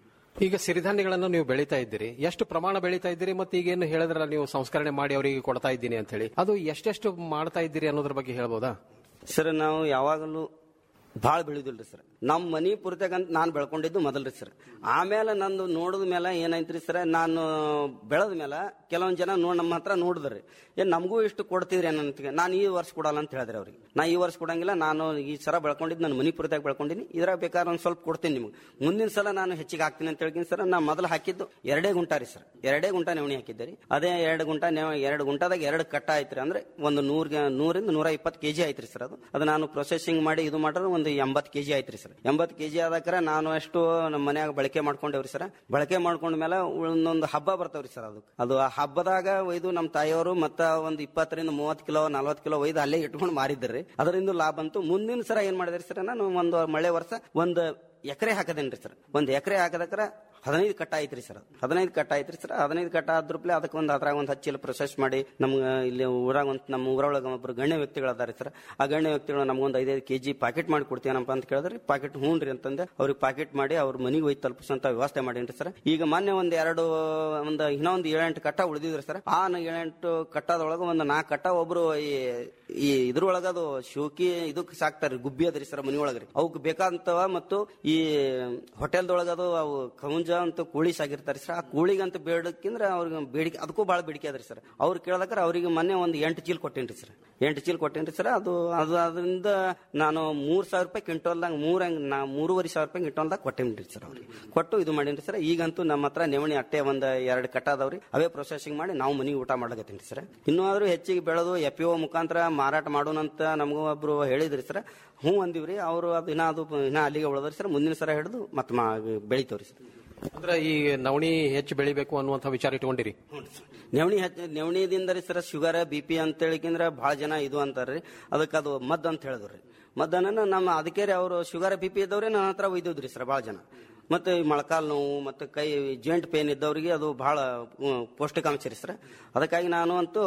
ಈಗ ಸಿರಿಧಾನ್ಯಗಳನ್ನು ನೀವು ಬೆಳೀತಾ ಇದ್ದೀರಿ ಎಷ್ಟು ಪ್ರಮಾಣ ಬೆಳೀತಾ ಇದ್ದೀರಿ ಮತ್ತೆ ಈಗೇನು ಹೇಳಿದ್ರಲ್ಲ ನೀವು ಸಂಸ್ಕರಣೆ ಮಾಡಿ ಅವರಿಗೆ ಕೊಡ್ತಾ ಇದ್ದೀನಿ ಅಂತ ಹೇಳಿ ಅದು ಎಷ್ಟೆಷ್ಟು ಮಾಡ್ತಾ ಇದ್ದೀರಿ ಅನ್ನೋದ್ರ ಬಗ್ಗೆ ಹೇಳ್ಬೋದಾ ಸರ್ ನಾವು ಯಾವಾಗಲೂ ಭಾಳ ಬೆಳೆದಿಲ್ರಿ ಸರ್ ನಮ್ಮ ಮನಿ ಪೂರ್ತಿಯಾಗಂತ ನಾನು ಬೆಳ್ಕೊಂಡಿದ್ದು ಮೊದಲ್ರಿ ಸರ್ ಆಮೇಲೆ ನಂದು ನೋಡಿದ ಮೇಲೆ ಏನಾಯ್ತ್ರಿ ಸರ್ ನಾನು ಬೆಳೆದ ಮೇಲೆ ಕೆಲವೊಂದು ಜನ ನೋಡ್ ನಮ್ಮ ಹತ್ರ ನೋಡಿದ್ರಿ ಏನ್ ನಮಗೂ ಇಷ್ಟು ಕೊಡ್ತೀರಿ ಅನ್ನಂತ ನಾನು ಈ ವರ್ಷ ಕೊಡಲ್ಲ ಅಂತ ಹೇಳಿದ್ರಿ ಅವ್ರಿಗೆ ನಾ ಈ ವರ್ಷ ಕೊಡಂಗಿಲ್ಲ ನಾನು ಈ ಸರ ಬೆಳ್ಕೊಂಡಿದ್ದು ನಾನು ಮನಿ ಪೂರ್ತಿಯಾಗಿ ಬೆಳ್ಕೊಂಡಿನಿ ಇದ್ರಾಗ ಬೇಕಾದ್ರೆ ಒಂದು ಸ್ವಲ್ಪ ಕೊಡ್ತೀನಿ ನಿಮ್ಗೆ ಮುಂದಿನ ಸಲ ನಾನು ಹೆಚ್ಚಿಗೆ ಹಾಕ್ತೀನಿ ಅಂತ ಹೇಳ್ತೀನಿ ಸರ್ ನಾ ಮೊದಲು ಹಾಕಿದ್ದು ಎರಡೇ ಗುಂಟ ರೀ ಸರ್ ಎರಡೇ ಗುಂಟ ನೆವಣಿ ಹಾಕಿದ್ದೆ ರೀ ಅದೇ ಎರಡು ಗುಂಟ ನೆವ ಎರಡು ಗುಂಟದಾಗ ಎರಡು ಕಟ್ಟ ಐತ್ರಿ ಅಂದ್ರೆ ಒಂದು ನೂರ್ ನೂರಿಂದ ನೂರ ಇಪ್ಪತ್ತು ಕೆಜಿ ಐತ್ರಿ ಸರ್ ಅದು ಅದು ನಾನು ಪ್ರೊಸೆಸಿಂಗ್ ಮಾಡಿ ಇದು ಮಾಡಿದ್ರೆ ಒಂದು ಎಂಬತ್ತು ಕೆಜಿ ಐತ್ರಿ ಸರ್ ಎಂಬತ್ತು ಕೆಜಿ ಆದಾಕ್ರ ನಾನು ಎಷ್ಟು ನಮ್ಮ ಮನ್ಯಾಗ ಬಳಕೆ ಮಾಡ್ಕೊಂಡೇವ್ರಿ ಸರ್ ಬಳಕೆ ಮಾಡ್ಕೊಂಡ ಮೇಲೆ ಒಂದೊಂದು ಹಬ್ಬ ಬರ್ತಾವ್ರಿ ಸರ್ ಅದು ಅದು ಆ ಹಬ್ಬದಾಗ ಒಯ್ದು ನಮ್ಮ ತಾಯಿಯವರು ಮತ್ತ ಒಂದು ಇಪ್ಪತ್ತರಿಂದ ಮೂವತ್ತು ಕಿಲೋ ನಲ್ವತ್ತು ಕಿಲೋ ಒಯ್ದು ಅಲ್ಲೇ ಇಟ್ಕೊಂಡು ಮಾರಿದ್ರಿ ಅದರಿಂದ ಲಾಭ ಅಂತು ಮುಂದಿನ ಸರ ಏನ್ ಮಾಡಿದ್ರಿ ಸರ್ ನಾನು ಒಂದು ಮಳೆ ವರ್ಷ ಒಂದು ಎಕರೆ ಹಾಕದೇನ್ರಿ ಸರ್ ಒಂದು ಎಕರೆ ಹಾಕದಕ್ರ ಹದಿನೈದು ಕಟ್ಟ ಐತ್ರಿ ಸರ್ ಹದಿನೈದು ಕಟ್ಟ ಐತ್ರಿ ಸರ್ ಹದಿನೈದು ಕಟ್ಟ ಆದ್ರೂಪ್ಲೆ ಅದಕ್ಕೆ ಒಂದು ಅದ್ರಾಗ ಒಂದು ಹಚ್ಚಿಲ್ಲ ಪ್ರೊಸೆಸ್ ಮಾಡಿ ನಮ್ಗೆ ಇಲ್ಲಿ ಊರಾಗ ಒಂದು ನಮ್ಮ ಊರೊಳಗೆ ಒಬ್ಬರು ಗಣ್ಯ ವ್ಯಕ್ತಿಗಳು ಅದಾರಿ ಸರ್ ಆ ಗಣ್ಯ ವ್ಯಕ್ತಿಗಳು ನಮ್ಗೊಂದು ಐದೈದು ಕೆಜಿ ಪಾಕೆಟ್ ಮಾಡಿ ಕೊಡ್ತೀನಪ್ಪ ಅಂತ ಕೇಳಿದ್ರಿ ಪಾಕೆಟ್ ಹ್ಞೂನ್ರಿ ಅಂತಂದೆ ಅವ್ರಿಗೆ ಪಾಕೆಟ್ ಮಾಡಿ ಅವ್ರ ಮನೆಗೆ ಹೋಗಿ ತಲುಪಿಸಂತ ವ್ಯವಸ್ಥೆ ಮಾಡೀನಿ ಸರ್ ಈಗ ಮೊನ್ನೆ ಒಂದು ಎರಡು ಒಂದು ಇನ್ನೊಂದು ಏಳೆಂಟು ಕಟ್ಟ ಉಳಿದಿದ್ರಿ ಸರ್ ಆ ಏಳೆಂಟು ಕಟ್ಟದೊಳಗೆ ಒಂದು ನಾಲ್ಕು ಕಟ್ಟ ಒಬ್ರು ಈ ಈ ಇದ್ರೊಳಗ ಅದು ಶೋಕಿ ಇದಕ್ಕೆ ಸಾಕ್ತಾರ್ರಿ ಗುಬ್ಬಿ ಅದ್ರಿ ಸರ್ ಮನಿ ಒಳಗ್ರಿ ಅವಕ್ಕೆ ಬೇಕಾದಂತವ ಮತ್ತು ಈ ಹೋಟೆಲ್ದೊಳಗ ಅದು ಅವು ಕೌಂಜ ಅಂತ ಕೋಳಿ ಸಾಗಿರ್ತಾರೆ ಸರ್ ಆ ಕೋಳಿಗಂತ ಬೇಡಕ್ಕಿಂದ್ರ ಅವ್ರಿಗೆ ಬೇಡಿಕೆ ಅದಕ್ಕೂ ಭಾಳ ಬೇಡಿಕೆ ಅದ್ರಿ ಸರ್ ಅವ್ರು ಕೇಳದಕ್ರ ಅವ್ರಿಗೆ ಮೊನ್ನೆ ಒಂದು ಎಂಟು ಚೀಲ ಕೊಟ್ಟೇನ್ರಿ ಸರ್ ಎಂಟು ಚೀಲ ಕೊಟ್ಟೇನ್ರಿ ಸರ್ ಅದು ಅದು ಅದರಿಂದ ನಾನು ಮೂರ್ ಸಾವಿರ ರೂಪಾಯಿ ಕ್ವಿಂಟಲ್ದಾಗ ಮೂರ್ ಹಂಗ್ ನಾ ಮೂರುವರೆ ಸಾವಿರ ರೂಪಾಯಿ ಕ್ವಿಂಟಲ್ದಾಗ ಕೊಟ್ಟೇನ್ರಿ ಸರ್ ಅವ್ರಿಗೆ ಕೊಟ್ಟು ಇದು ಮಾಡೇನ್ರಿ ಸರ್ ಈಗಂತೂ ನಮ್ಮ ಹತ್ರ ನೆವಣಿ ಅಟ್ಟೆ ಒಂದು ಎರಡು ಕಟ್ಟ ಅದಾವ್ರಿ ಅವೇ ಪ್ರೊಸೆಸಿಂಗ್ ಮಾಡಿ ನಾವು ಮನೆಗೆ ಊಟ ಮಾಡ್ಲಕತ್ತೀನಿ ಸರ್ ಇನ್ನೂ ಆದ್ರೂ ಹೆಚ್ಚಿಗೆ ಬೆಳೆದು ಎಫ್ ಒ ಮುಖಾಂತರ ಮಾರಾಟ ಮಾಡೋಣಂತ ನಮಗೂ ಒಬ್ರು ಹೇಳಿದ್ರಿ ಸರ್ ಹ್ಞೂ ಅಂದಿವ್ರಿ ಅವರು ಅದು ಇನ್ನ ಅದು ಇನ್ನ ಅಲ್ಲಿಗೆ ಉಳದ್ರಿ ಸರ್ ಮುಂದಿನ ಸರ ಹಿಡಿದು ಮತ್ತೆ ಮಾ ಬೆಳಿತವ್ರಿ ಸರ್ ಅಂದ್ರೆ ಈ ನವಣಿ ಹೆಚ್ಚು ಬೆಳಿಬೇಕು ಅನ್ನುವಂಥ ವಿಚಾರ ಇಟ್ಕೊಂಡಿರಿ ನೆವಣಿ ಹೆಚ್ಚ ನೆವಣಿದಿಂದ ರೀ ಸರ್ ಶುಗರ್ ಬಿ ಪಿ ಅಂತ ಹೇಳಿಕಿಂದ್ರ ಭಾಳ ಜನ ಇದು ಅಂತಾರ್ರಿ ಅದಕ್ಕೆ ಅದು ಮದ್ದು ಅಂತ ಹೇಳಿದ್ರಿ ಮದ್ದನ್ನ ನಮ್ಮ ಅದಕ್ಕೆ ರೀ ಅವರು ಶುಗರ್ ಬಿ ಪಿ ಇದ್ದವ್ರೆ ನನ್ನ ಹತ್ರ ಒಯ್ದಿದ್ರಿ ಸರ್ ಭಾಳ ಜನ ಮತ್ತೆ ಈ ಮೊಳಕಾಲು ನೋವು ಮತ್ತೆ ಕೈ ಜಾಯಿಂಟ್ ಪೇನ್ ಇದ್ದವರಿಗೆ ಅದು ಬಹಳ ಹ್ಮ್, ಪೌಷ್ಟಿಕಾಂಶ ರೀ ಸರ್ ಅದಕ್ಕಾಗಿ ನಾನು ಅಂತೂ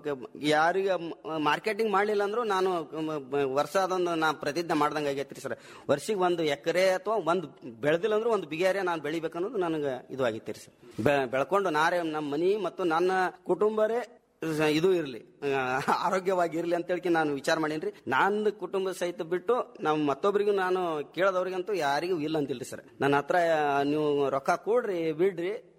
ಯಾರಿಗೆ ಮಾರ್ಕೆಟಿಂಗ್ ಮಾಡಲಿಲ್ಲ ಅಂದ್ರೂ ನಾನು ಮ್, ಬ- ವರ್ಷ ಅದೊಂದು ನಾ ಪ್ರತಿಜ್ಞೆ ಮಾಡ್ದಂಗೆ ಆಗೈತ್ರಿ ಸರ್ ವರ್ಷಿಗೆ ಒಂದು ಎಕರೆ ಅಥವಾ ಒಂದು ಬೆಳೆದಿಲ್ಲ ಅಂದ್ರೂ ಒಂದು ಬಿಗಿಯಾರೆ ನಾನು ಬೆಳಿಬೇಕನ್ನೋದು ನನಗೆ ಇದು ಆಗೈತಿ ರೀ ಸರ್ ಬೆ- ಬೆಳ್ಕೊಂಡು ನಾರೇ ನಮ್ಮ ಮನಿ ಮತ್ತು ನನ್ನ ಕುಟುಂಬರೇ ಇದು ಇರಲಿ ಆರೋಗ್ಯವಾಗಿ ಇರಲಿ ಅಂತ ಹೇಳಿ ನಾನು ವಿಚಾರ ಮಾಡೀನಿ ನಂದು ಕುಟುಂಬ ಸಹಿತ ಬಿಟ್ಟು ನಾವು ಮತ್ತೊಬ್ಬರಿಗೂ ನಾನು ಕೇಳದವ್ರಿಗಂತೂ ಯಾರಿಗೂ ಇಲ್ಲ ಅಂತಿಲ್ರಿ ಸರ್ ನನ್ನ ಹತ್ರ ನೀವು ರೊಕ್ಕ ಕೊಡ್ರಿ ಬಿಡ್ರಿ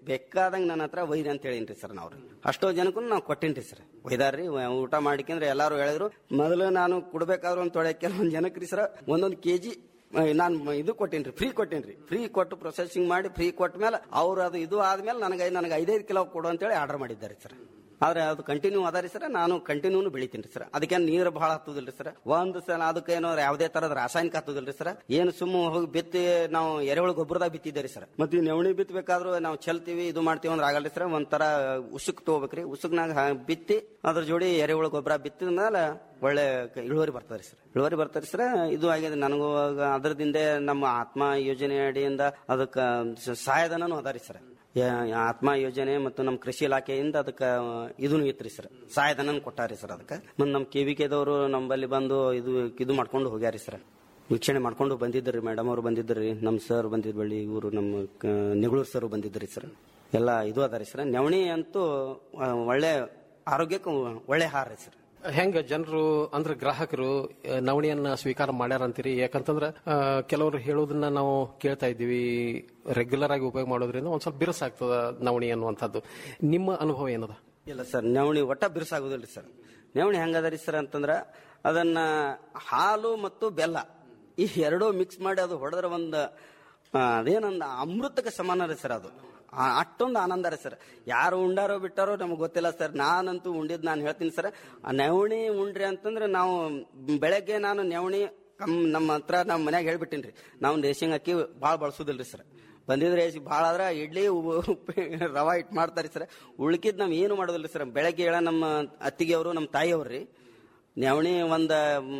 ಬೇಕಾದಂಗೆ ನನ್ನ ಹತ್ರ ಒಯ್ರಿ ಅಂತ ಹೇಳಿನ್ರಿ ಸರ್ ನಾವು ಅಷ್ಟೋ ಜನಕ್ಕೂ ನಾವು ಕೊಟ್ಟಿನ್ರಿ ಸರ್ ಒಯ್ದಾರ್ರಿ ವ- ಊಟ ಮಾಡಿಕಂದ್ರೆ ಎಲ್ಲಾರು ಹೇಳಿದ್ರು ಮೊದಲು ನಾನು ಕೊಡ್ಬೇಕಾದ್ರು ಒಂದು ತೊಳೆ ಕೆಲವೊಂದು ಜನಕ್ರಿ ಸರ್ ಒಂದೊಂದು ಕೆಜಿ ನಾನು ಇದು ಕೊಟ್ಟೇನ್ರಿ ಫ್ರೀ ಕೊಟ್ಟೇನ್ರಿ ಫ್ರೀ ಕೊಟ್ಟು ಪ್ರೊಸೆಸಿಂಗ್ ಮಾಡಿ ಫ್ರೀ ಕೊಟ್ಟ ಮೇಲೆ ಅವ್ರು ಅದು ಇದು ಆದ್ಮೇಲೆ ನನಗೆ ನನಗೆ ಐದೈದು ಕಿಲೋ ಕೊಡು ಅಂತೇಳಿ ಆರ್ಡರ್ ಮಾಡಿದ್ದಾರೆ ಸರ್ ಆದ್ರೆ ಅದು ಕಂಟಿನ್ಯೂ ಅದಾರಿ ಸರ್ ನಾನು ಕಂಟಿನ್ಯೂ ಬೆಳಿತೀನಿ ಸರ್ ಅದಕ್ಕೆ ನೀರು ಬಹಳ ಹತ್ತುದಿಲ್ರಿ ಸರ್ ಒಂದು ಸಲ ಅದಕ್ಕೆ ಏನೋ ಯಾವುದೇ ತರದ ರಾಸಾಯನಿಕ ಹತ್ತುದಿಲ್ರಿ ಸರ್ ಏನು ಸುಮ್ಮ ಹೋಗಿ ಬಿತ್ತಿ ನಾವು ಎರೆಹುಳು ಗೊಬ್ಬರದಾಗ ಬಿತ್ತಿದ್ದೇರಿ ಸರ್ ಮತ್ತೆ ಈ ನವಣಿ ಬಿತ್ತಬೇಕಾದ್ರೂ ನಾವು ಚೆಲ್ತೀವಿ ಇದು ಮಾಡ್ತೀವಿ ಅಂದ್ರೆ ಆಗಲ್ರಿ ಸರ್ ಒಂಥರ ಉಸುಕ್ ತಗೋಬೇಕ್ರಿ ಉಸುಕ್ನಾಗ ಹಾ- ಬಿತ್ತಿ ಅದ್ರ ಜೋಡಿ ಎರೆಹುಳು ಗೊಬ್ಬರ ಬಿತ್ತಿದ ಮೇಲೆ ಒಳ್ಳೆ ಕ- ಇಳುವರಿ ಬರ್ತದೆ ಸರ್ ಇಳುವರಿ ಬರ್ತದೆ ಸರ್ ಇದು ಆಗಿದೆ ನನಗೂ ಅದರದಿಂದ ನಮ್ಮ ಆತ್ಮ ಯೋಜನೆ ಅಡಿಯಿಂದ ಅದಕ್ಕೆ ಸಹಾಯಧನನೂ ಅದಾರಿ ಸರ್ ಯಾ- ಆತ್ಮ ಯೋಜನೆ ಮತ್ತು ನಮ್ಮ ಕೃಷಿ ಇಲಾಖೆಯಿಂದ ಅದಕ್ಕೆ ಇದನ್ನು ಇತ್ರಿ ಸರ್ ಸಹಾಯಧನ ಕೊಟ್ಟಾರಿ ಸರ್ ಅದಕ್ಕೆ ಮತ್ತು ನಮ್ಮ ಕೆ ವಿ ಕೆದವರು ನಮ್ಮಲ್ಲಿ ಬಂದು ಇದು ಇದು ಮಾಡ್ಕೊಂಡು ಹೋಗ್ಯಾರಿ ಸರ್ ವೀಕ್ಷಣೆ ಮಾಡ್ಕೊಂಡು ಬಂದಿದ್ರಿ ಮೇಡಮ್ ಅವರು ಬಂದಿದ್ರಿ ನಮ್ಮ ಸರ್ ಬಂದಿದ್ ಬಳಿ ಇವರು ನಮ್ಮ ಕ- ನೆಗಳೂರು ಸರ್ ಬಂದಿದ್ರಿ ಸರ್ ಎಲ್ಲ ಇದು ಅದಾರಿ ಸರ್ ನವಣಿ ಅಂತೂ ಆ, ಒಳ್ಳೆ ಆರೋಗ್ಯಕ್ಕೆ ಒಳ್ಳೆ ಆಹಾರ ರೀ ಸರ್ ಹೆಂಗ ಜನರು ಅಂದ್ರೆ ಗ್ರಾಹಕರು ಆ, ನವಣಿಯನ್ನ ಸ್ವೀಕಾರ ಮಾಡ್ಯಾರ ಅಂತೀರಿ ಯಾಕಂತಂದ್ರ ಆ, ಕೆಲವರು ಹೇಳೋದನ್ನ ನಾವು ಕೇಳ್ತಾ ಇದ್ದೀವಿ ರೆಗ್ಯುಲರ್ ಆಗಿ ಉಪಯೋಗ ಮಾಡೋದ್ರಿಂದ ಒಂದ್ ಸ್ವಲ್ಪ ಬಿರುಸಾಗ್ತದ ನವಣಿ ಅನ್ನುವಂಥದ್ದು ನಿಮ್ಮ ಅನುಭವ ಏನದ ಇಲ್ಲ ಸರ್ ನವಣಿ ಒಟ್ಟ ಬಿರುಸಾಗುದಿಲ್ರಿ ಸರ್ ನವಣಿ ಹೆಂಗದರಿ ಸರ್ ಅಂತಂದ್ರ ಅದನ್ನ ಹಾಲು ಮತ್ತು ಬೆಲ್ಲ ಈ ಎರಡೂ ಮಿಕ್ಸ್ ಮಾಡಿ ಅದು ಹೊಡೆದ್ರೆ ಒಂದು ಆ, ಅದೇನೊಂದು ಅಮೃತಕ್ಕೆ ಸಮಾನ ರೀ ಸರ್ ಅದು ಆ, ಅಷ್ಟೊಂದು ಆನಂದ ರೀ ಸರ್ ಯಾರು ಉಂಡಾರೋ ಬಿಟ್ಟಾರೋ ನಮಗೆ ಗೊತ್ತಿಲ್ಲ ಸರ್ ನಾನಂತೂ ಉಂಡಿದ್ ನಾನು ಹೇಳ್ತೀನಿ ಸರ್ ಆ ನವಣಿ ಉಂಡ್ರಿ ಅಂತಂದ್ರೆ ನಾವು ಬೆಳಗ್ಗೆ ನಾನು ನವಣಿ ಕಮ್ ನಮ್ಮ ಹತ್ರ ನಮ್ಮ ಮನ್ಯಾಗ ಹೇಳ್ಬಿಟ್ಟಿನಿ ರೀ ನಾವು ರೇಷನ್ ಅಕ್ಕಿ ಭಾಳ ಬಳಸೋದಿಲ್ರಿ ಸರ್ ಬಂದಿದ್ರೆ ಭಾಳ ಆದ್ರ ಇಡ್ಲಿ ಉ- ಉಪ್ಪು ರವಾ ಇಟ್ಟು ಮಾಡ್ತಾರೆ ಸರ್ ಉಳ್ಕಿದ್ ನಾವ್ ಏನು ಮಾಡೋದಿಲ್ಲ ಸರ್ ಬೆಳಗ್ಗೆ ಹೇಳ ನಮ್ಮ ಅತ್ತಿಗೆ ಅವರು ನಮ್ಮ ತಾಯಿಯವ್ರು ರೀ ನವಣಿ ಒಂದ್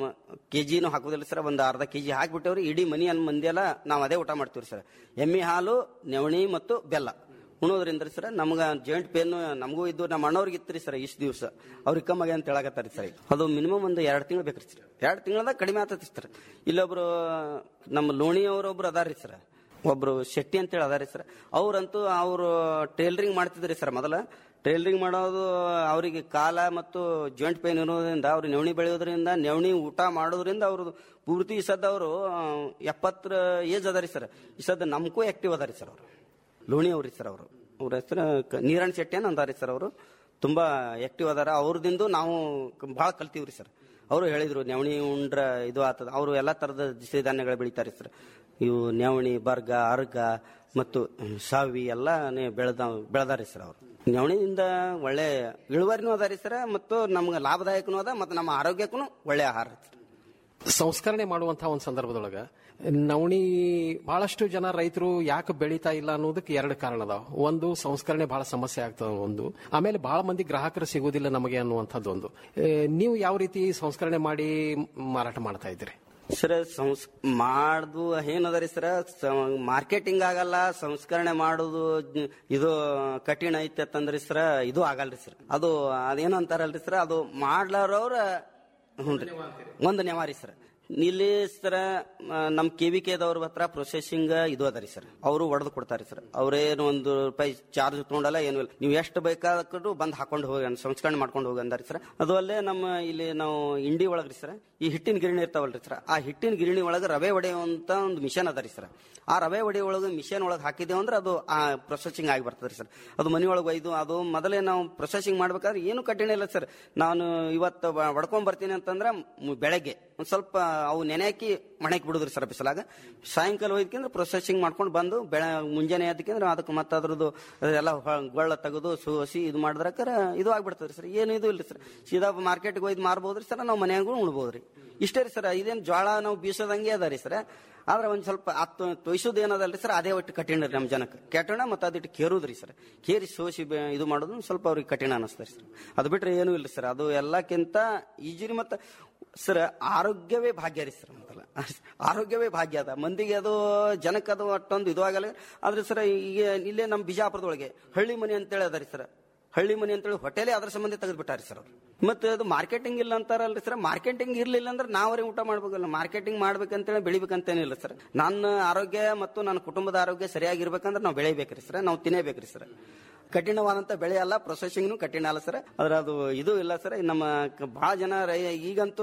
ಕೆ ಜಿನೂ ಹಾಕೋದಿಲ್ಲ ಸರ್ ಒಂದ್ ಅರ್ಧ ಕೆ ಜಿ ಹಾಕ್ಬಿಟ್ಟವ್ರಿ ಇಡೀ ಮನಿ ಅನ್ ಮಂದಿ ಎಲ್ಲ ನಾವು ಅದೇ ಊಟ ಮಾಡ್ತೀವಿ ಸರ್ ಎಮ್ಮೆ ಹಾಲು ನವಣಿ ಮತ್ತು ಬೆಲ್ಲ ಉಣೋದ್ರಿಂದ ಸರ್ ನಮ್ಗ ಜಾಯಿಂಟ್ ಪೇನ್ ನಮಗೂ ಇದ್ದು ನಮ್ಮ ಅಣ್ಣವ್ರಿಗೆ ಇತ್ತು ಸರ್ ಇಷ್ಟು ದಿವಸ ಅವ್ರಿಗೆ ಕಮ್ಮಗೆ ಅಂತ ಹೇಳಕತ್ತಾರಿ ಸರ್ ಈಗ. ಅದು ಮಿನಿಮಮ್ ಒಂದು ಎರಡು ತಿಂಗಳು ಬೇಕ್ರಿ ಸರ್ ಎರಡು ತಿಂಗಳದಾಗ ಕಡಿಮೆ ಆಗ್ತೈತಿ ಸರ್ ಇಲ್ಲೊಬ್ರು ನಮ್ಮ ಲೋಣಿ ಅವರೊಬ್ರು ಅದಾರಿ ಸರ್ ಒಬ್ರು ಶೆಟ್ಟಿ ಅಂತೇಳಿ ಅದಾರಿ ಸರ್ ಅವ್ರಂತೂ ಅವರು ಟೇಲರಿಂಗ್ ಮಾಡ್ತಿದ್ರಿ ಸರ್ ಮೊದಲ ಟೇಲರಿಂಗ್ ಮಾಡೋದು ಅವರಿಗೆ ಕಾಲ ಮತ್ತು ಜಾಯಿಂಟ್ ಪೇನ್ ಇರೋದ್ರಿಂದ ಅವ್ರು ನವಣಿ ಬೆಳೆಯೋದ್ರಿಂದ ನವಣಿ ಊಟ ಮಾಡೋದ್ರಿಂದ ಅವರು ಪೂರ್ತಿ ಈ ಸದ್ದ ಅವರು ಎಪ್ಪತ್ತರ ಏಜ್ ಅದಾರಿ ಸರ್ ಈ ಸದ್ದ ನಮ್ಗೂ ಆಕ್ಟಿವ್ ಅದಾರಿ ಸರ್ ಅವರು ಲೋಣಿ ಅವ್ರಿ ಸರ್ ಅವರು ಅವ್ರ ಹೆಸರು ನೀರಣ್ಣ ಶೆಟ್ಟಿ ಅಂತ ಅಂದಾರಿ ಸರ್ ಅವರು ತುಂಬಾ ಆಕ್ಟಿವ್ ಅದಾರ ಅವ್ರದಿಂದ ನಾವು ಭಾಳ ಕಲ್ತೀವ್ರಿ ಸರ್ ಅವರು ಹೇಳಿದ್ರು ನವಣಿ ಉಂಡ್ರ ಇದು ಆತದ ಅವರು ಎಲ್ಲಾ ತರದ ಸಿರಿಧಾನ್ಯಗಳು ಬೆಳಿತಾರೆ ಸರ್ ಇವು ನವಣಿ ಬರ್ಗ ಅರ್ಗ ಮತ್ತು ಸಾವಿ ಎಲ್ಲ ಬೆಳೆದ ಬೆಳೆದಾರಿ ಸರ್ ಅವರು ನವಣಿಯಿಂದ ಒಳ್ಳೆ ಇಳುವರಿನೂ ಅದಾರಿ ಸರ್ ಮತ್ತು ನಮ್ಗೆ ಲಾಭದಾಯಕನೂ ಅದ ಮತ್ತು ನಮ್ಮ ಆರೋಗ್ಯಕ್ಕೂ ಒಳ್ಳೆ ಆಹಾರ ಸರ್ ಸಂಸ್ಕರಣೆ ಮಾಡುವಂತಹ ಒಂದು ಸಂದರ್ಭದೊಳಗ ನವಣಿ ಬಹಳಷ್ಟು ಜನ ರೈತರು ಯಾಕೆ ಬೆಳೀತಾ ಇಲ್ಲ ಅನ್ನೋದಕ್ಕೆ ಎರಡು ಕಾರಣ ಅದಾವ ಒಂದು ಸಂಸ್ಕರಣೆ ಬಹಳ ಸಮಸ್ಯೆ ಆಗ್ತದ ಒಂದು ಆಮೇಲೆ ಬಹಳ ಮಂದಿ ಗ್ರಾಹಕರು ಸಿಗೋದಿಲ್ಲ ನಮಗೆ ಅನ್ನುವಂಥದ್ದು ಒಂದು ಏ, ನೀವು ಯಾವ ರೀತಿ ಸಂಸ್ಕರಣೆ ಮಾಡಿ ಮಾರಾಟ ಮಾಡ್ತಾ ಇದ್ದೀರಿ ಸರ್ ಸಂಸ್ ಮಾಡುದು ಏನದರಿ ಸರ್ ಮಾರ್ಕೆಟಿಂಗ್ ಆಗಲ್ಲ ಸಂಸ್ಕರಣೆ ಮಾಡುದು ಜ- ಇದು ಕಠಿಣ ಐತೆ ಅಂತಂದ್ರಿ ಸರ್ ಇದು ಆಗಲ್ರಿ ಸರ್ ಅದು ಅದೇನು ಅಂತಾರಲ್ರಿ ಸರ್ ಅದು ಮಾಡ್ಲಾರವ್ರ ಹ್ಞೂನ್ರಿ ಒಂದು ನೆವಾರಿ ಸರ್ ಇಲ್ಲಿ ಸರ್ ನಮ್ಮ ಕೆ ವಿ ಕೆದವ್ರ ಹತ್ರ ಪ್ರೊಸೆಸಿಂಗ್ ಇದು ಅದರಿ ಸರ್ ಅವರು ಒಡೆದು ಕೊಡ್ತಾರೆ ಸರ್ ಅವ್ರೇನು ಒಂದು ರೂಪಾಯಿ ಚಾರ್ಜ್ ತಗೊಂಡಲ್ಲ ಏನು ಇಲ್ಲ ನೀವು ಎಷ್ಟು ಬೇಕಾದ್ರು ಬಂದು ಹಾಕೊಂಡು ಹೋಗಿ ಅನ್- ಸಂಸ್ಕರಣೆ ಮಾಡ್ಕೊಂಡು ಹೋಗಿ ಅಂದಾರಿ ಸರ್ ಅದು ಅಲ್ಲೇ ನಮ್ಮ ಇಲ್ಲಿ ನಾವು ಇಂಡಿ ಒಳಗ್ರಿ ಸರ್ ಈ ಹಿಟ್ಟಿನ ಗಿರಣಿ ಇರ್ತಾವಲ್ರಿ ಸರ್ ಆ ಹಿಟ್ಟಿನ ಗಿರಣಿ ಒಳಗೆ ರವೆ ಹೊಡೆಯುವಂತ ಒಂದು ಮಿಷನ್ ಅದರಿ ಸರ್ ಆ ರವೆ ಹೊಡೆ ಒಳಗೆ ಮಿಷನ್ ಒಳಗೆ ಹಾಕಿದೇವು ಅಂದ್ರೆ ಅದು ಆ ಪ್ರೊಸೆಸಿಂಗ್ ಆಗಿ ಬರ್ತದೆ ಸರ್ ಅದು ಮನಿ ಒಳಗೆ ಒಯ್ದು ಅದು ಮೊದಲೇ ನಾವು ಪ್ರೊಸೆಸಿಂಗ್ ಮಾಡ್ಬೇಕಾದ್ರೆ ಏನು ಕಠಿಣ ಇಲ್ಲ ಸರ್ ನಾನು ಇವತ್ತು ಬ- ಹೊಡ್ಕೊಂಡ್ ಬರ್ತೀನಿ ಅಂತಂದ್ರೆ ಮ್- ಬೆಳಗ್ಗೆ ಒಂದ್ ಸ್ವಲ್ಪ ಅವು ನೆನೆ ಹಾಕಿ ಮನೆಗೆ ಬಿಡುದ್ರಿ ಸರ್ ಬಿಸಲಾಗ ಸಾಯಂಕಾಲ ಹೋಯ್ತಂದ್ರೆ ಪ್ರೊಸೆಸಿಂಗ್ ಮಾಡ್ಕೊಂಡು ಬಂದು ಬೆಳ ಮುಂಜಾನೆ ಎದ್ದಕ್ಕಿಂದ್ರೆ ಅದಕ್ಕೆ ಮತ್ತೆ ಅದ್ರದ್ದು ಎಲ್ಲ ಹೊ- ಗೊಳ್ಳ ತೆಗೆದು ಸೋಸಿ ಇದು ಮಾಡಿದ್ರಕ್ಕಾರ ಇದು ಆಗ್ಬಿಡ್ತದ್ರಿ ಸರ್ ಏನು ಇದು ಇಲ್ಲ ಸರ್ ಸೀದಾ ಮಾರ್ಕೆಟ್ಗೆ ಒಯ್ದು ಮಾರ್ಬೋದ್ರಿ ಸರ್ ನಾವು ಮನ್ಯಾಗೂ ಉಣ್ಬೋದ್ರಿ ಇಷ್ಟೇ ರೀ ಸರ್ ಇದೇನು ಜ್ವಾಳ ನಾವು ಬೀಸೋದಂಗೆ ಅದ ರೀ ಸರ್ ಆದ್ರೆ ಒಂದ್ ಸ್ವಲ್ಪ ಹತ್ತು ತೊಯ್ಸೋದು ಏನದಲ್ರಿ ಸರ್ ಅದೇ ಒಟ್ಟು ಕಠಿಣ ರೀ ನಮ್ಮ ಜನಕ್ಕೆ ಕಠಿಣ ಮತ್ತು ಅದಿಟ್ಟು ಕೇರುದ್ರಿ ಸರ್ ಕೇರಿ ಸೋಸಿ ಬೆ- ಇದು ಮಾಡೋದು ಸ್ವಲ್ಪ ಅವ್ರಿಗೆ ಕಠಿಣ ಅನಿಸ್ತದೆ ಸರ್ ಅದು ಬಿಟ್ರೆ ಏನೂ ಇಲ್ಲ ಸರ್ ಅದು ಎಲ್ಲಕ್ಕಿಂತ ಈಜಿರಿ ಮತ್ತು ಸರ್ ಆರೋಗ್ಯವೇ ಭಾಗ್ಯ ರೀ ಸರ್ ಮೊದಲ ಆರೋಗ್ಯವೇ ಭಾಗ್ಯ ಅದ ಮಂದಿಗೆ ಅದು ಜನಕ್ಕೆ ಅದು ಅಷ್ಟೊಂದು ಇದು ಆಗಲ್ಲ ಆದ್ರೆ ಸರ್ ಈಗ ಇಲ್ಲೇ ನಮ್ಮ ಬಿಜಾಪುರದೊಳಗೆ ಹಳ್ಳಿ ಮನೆ ಅಂತೇಳಿ ಅದ ರೀ ಸರ್ ಹಳ್ಳಿ ಮನೆ ಅಂತೇಳಿ ಹೋಟೆಲೇ ಅದ್ರ ಸಂಬಂಧ ತೆಗೆದ್ಬಿಟ್ಟಾರಿ ಸರ್ ಅವ್ರು ಮತ್ತೆ ಅದು ಮಾರ್ಕೆಟಿಂಗ್ ಇಲ್ಲ ಅಂತಾರಲ್ರಿ ಸರ್ ಮಾರ್ಕೆಟಿಂಗ್ ಇರ್ಲಿಲ್ಲ ಅಂದ್ರೆ ನಾವರೇ ಊಟ ಮಾಡ್ಬೇಕಲ್ಲ ಮಾರ್ಕೆಟಿಂಗ್ ಮಾಡ್ಬೇಕಂತೇಳಿ ಬೆಳಿಬೇಕಂತೇನಿಲ್ಲ ಸರ್ ನನ್ನ ಆರೋಗ್ಯ ಮತ್ತು ನನ್ನ ಕುಟುಂಬದ ಆರೋಗ್ಯ ಸರಿಯಾಗಿರ್ಬೇಕಂದ್ರೆ ನಾವು ಬೆಳಿಬೇಕ್ರಿ ಸರ್ ನಾವು ತಿನ್ನೇಬೇಕ್ರಿ ಸರ್ ಕಠಿಣವಾದಂತ ಬೆಳೆ ಅಲ್ಲ ಪ್ರೊಸೆಸಿಂಗ್ನು ಕಠಿಣ ಅಲ್ಲ ಸರ್ ಆದ್ರೆ ಅದು ಇದು ಇಲ್ಲ ಸರ್ ನಮ್ಮ ಕ- ಬಹಳ ಜನ ರೈ- ಈಗಂತೂ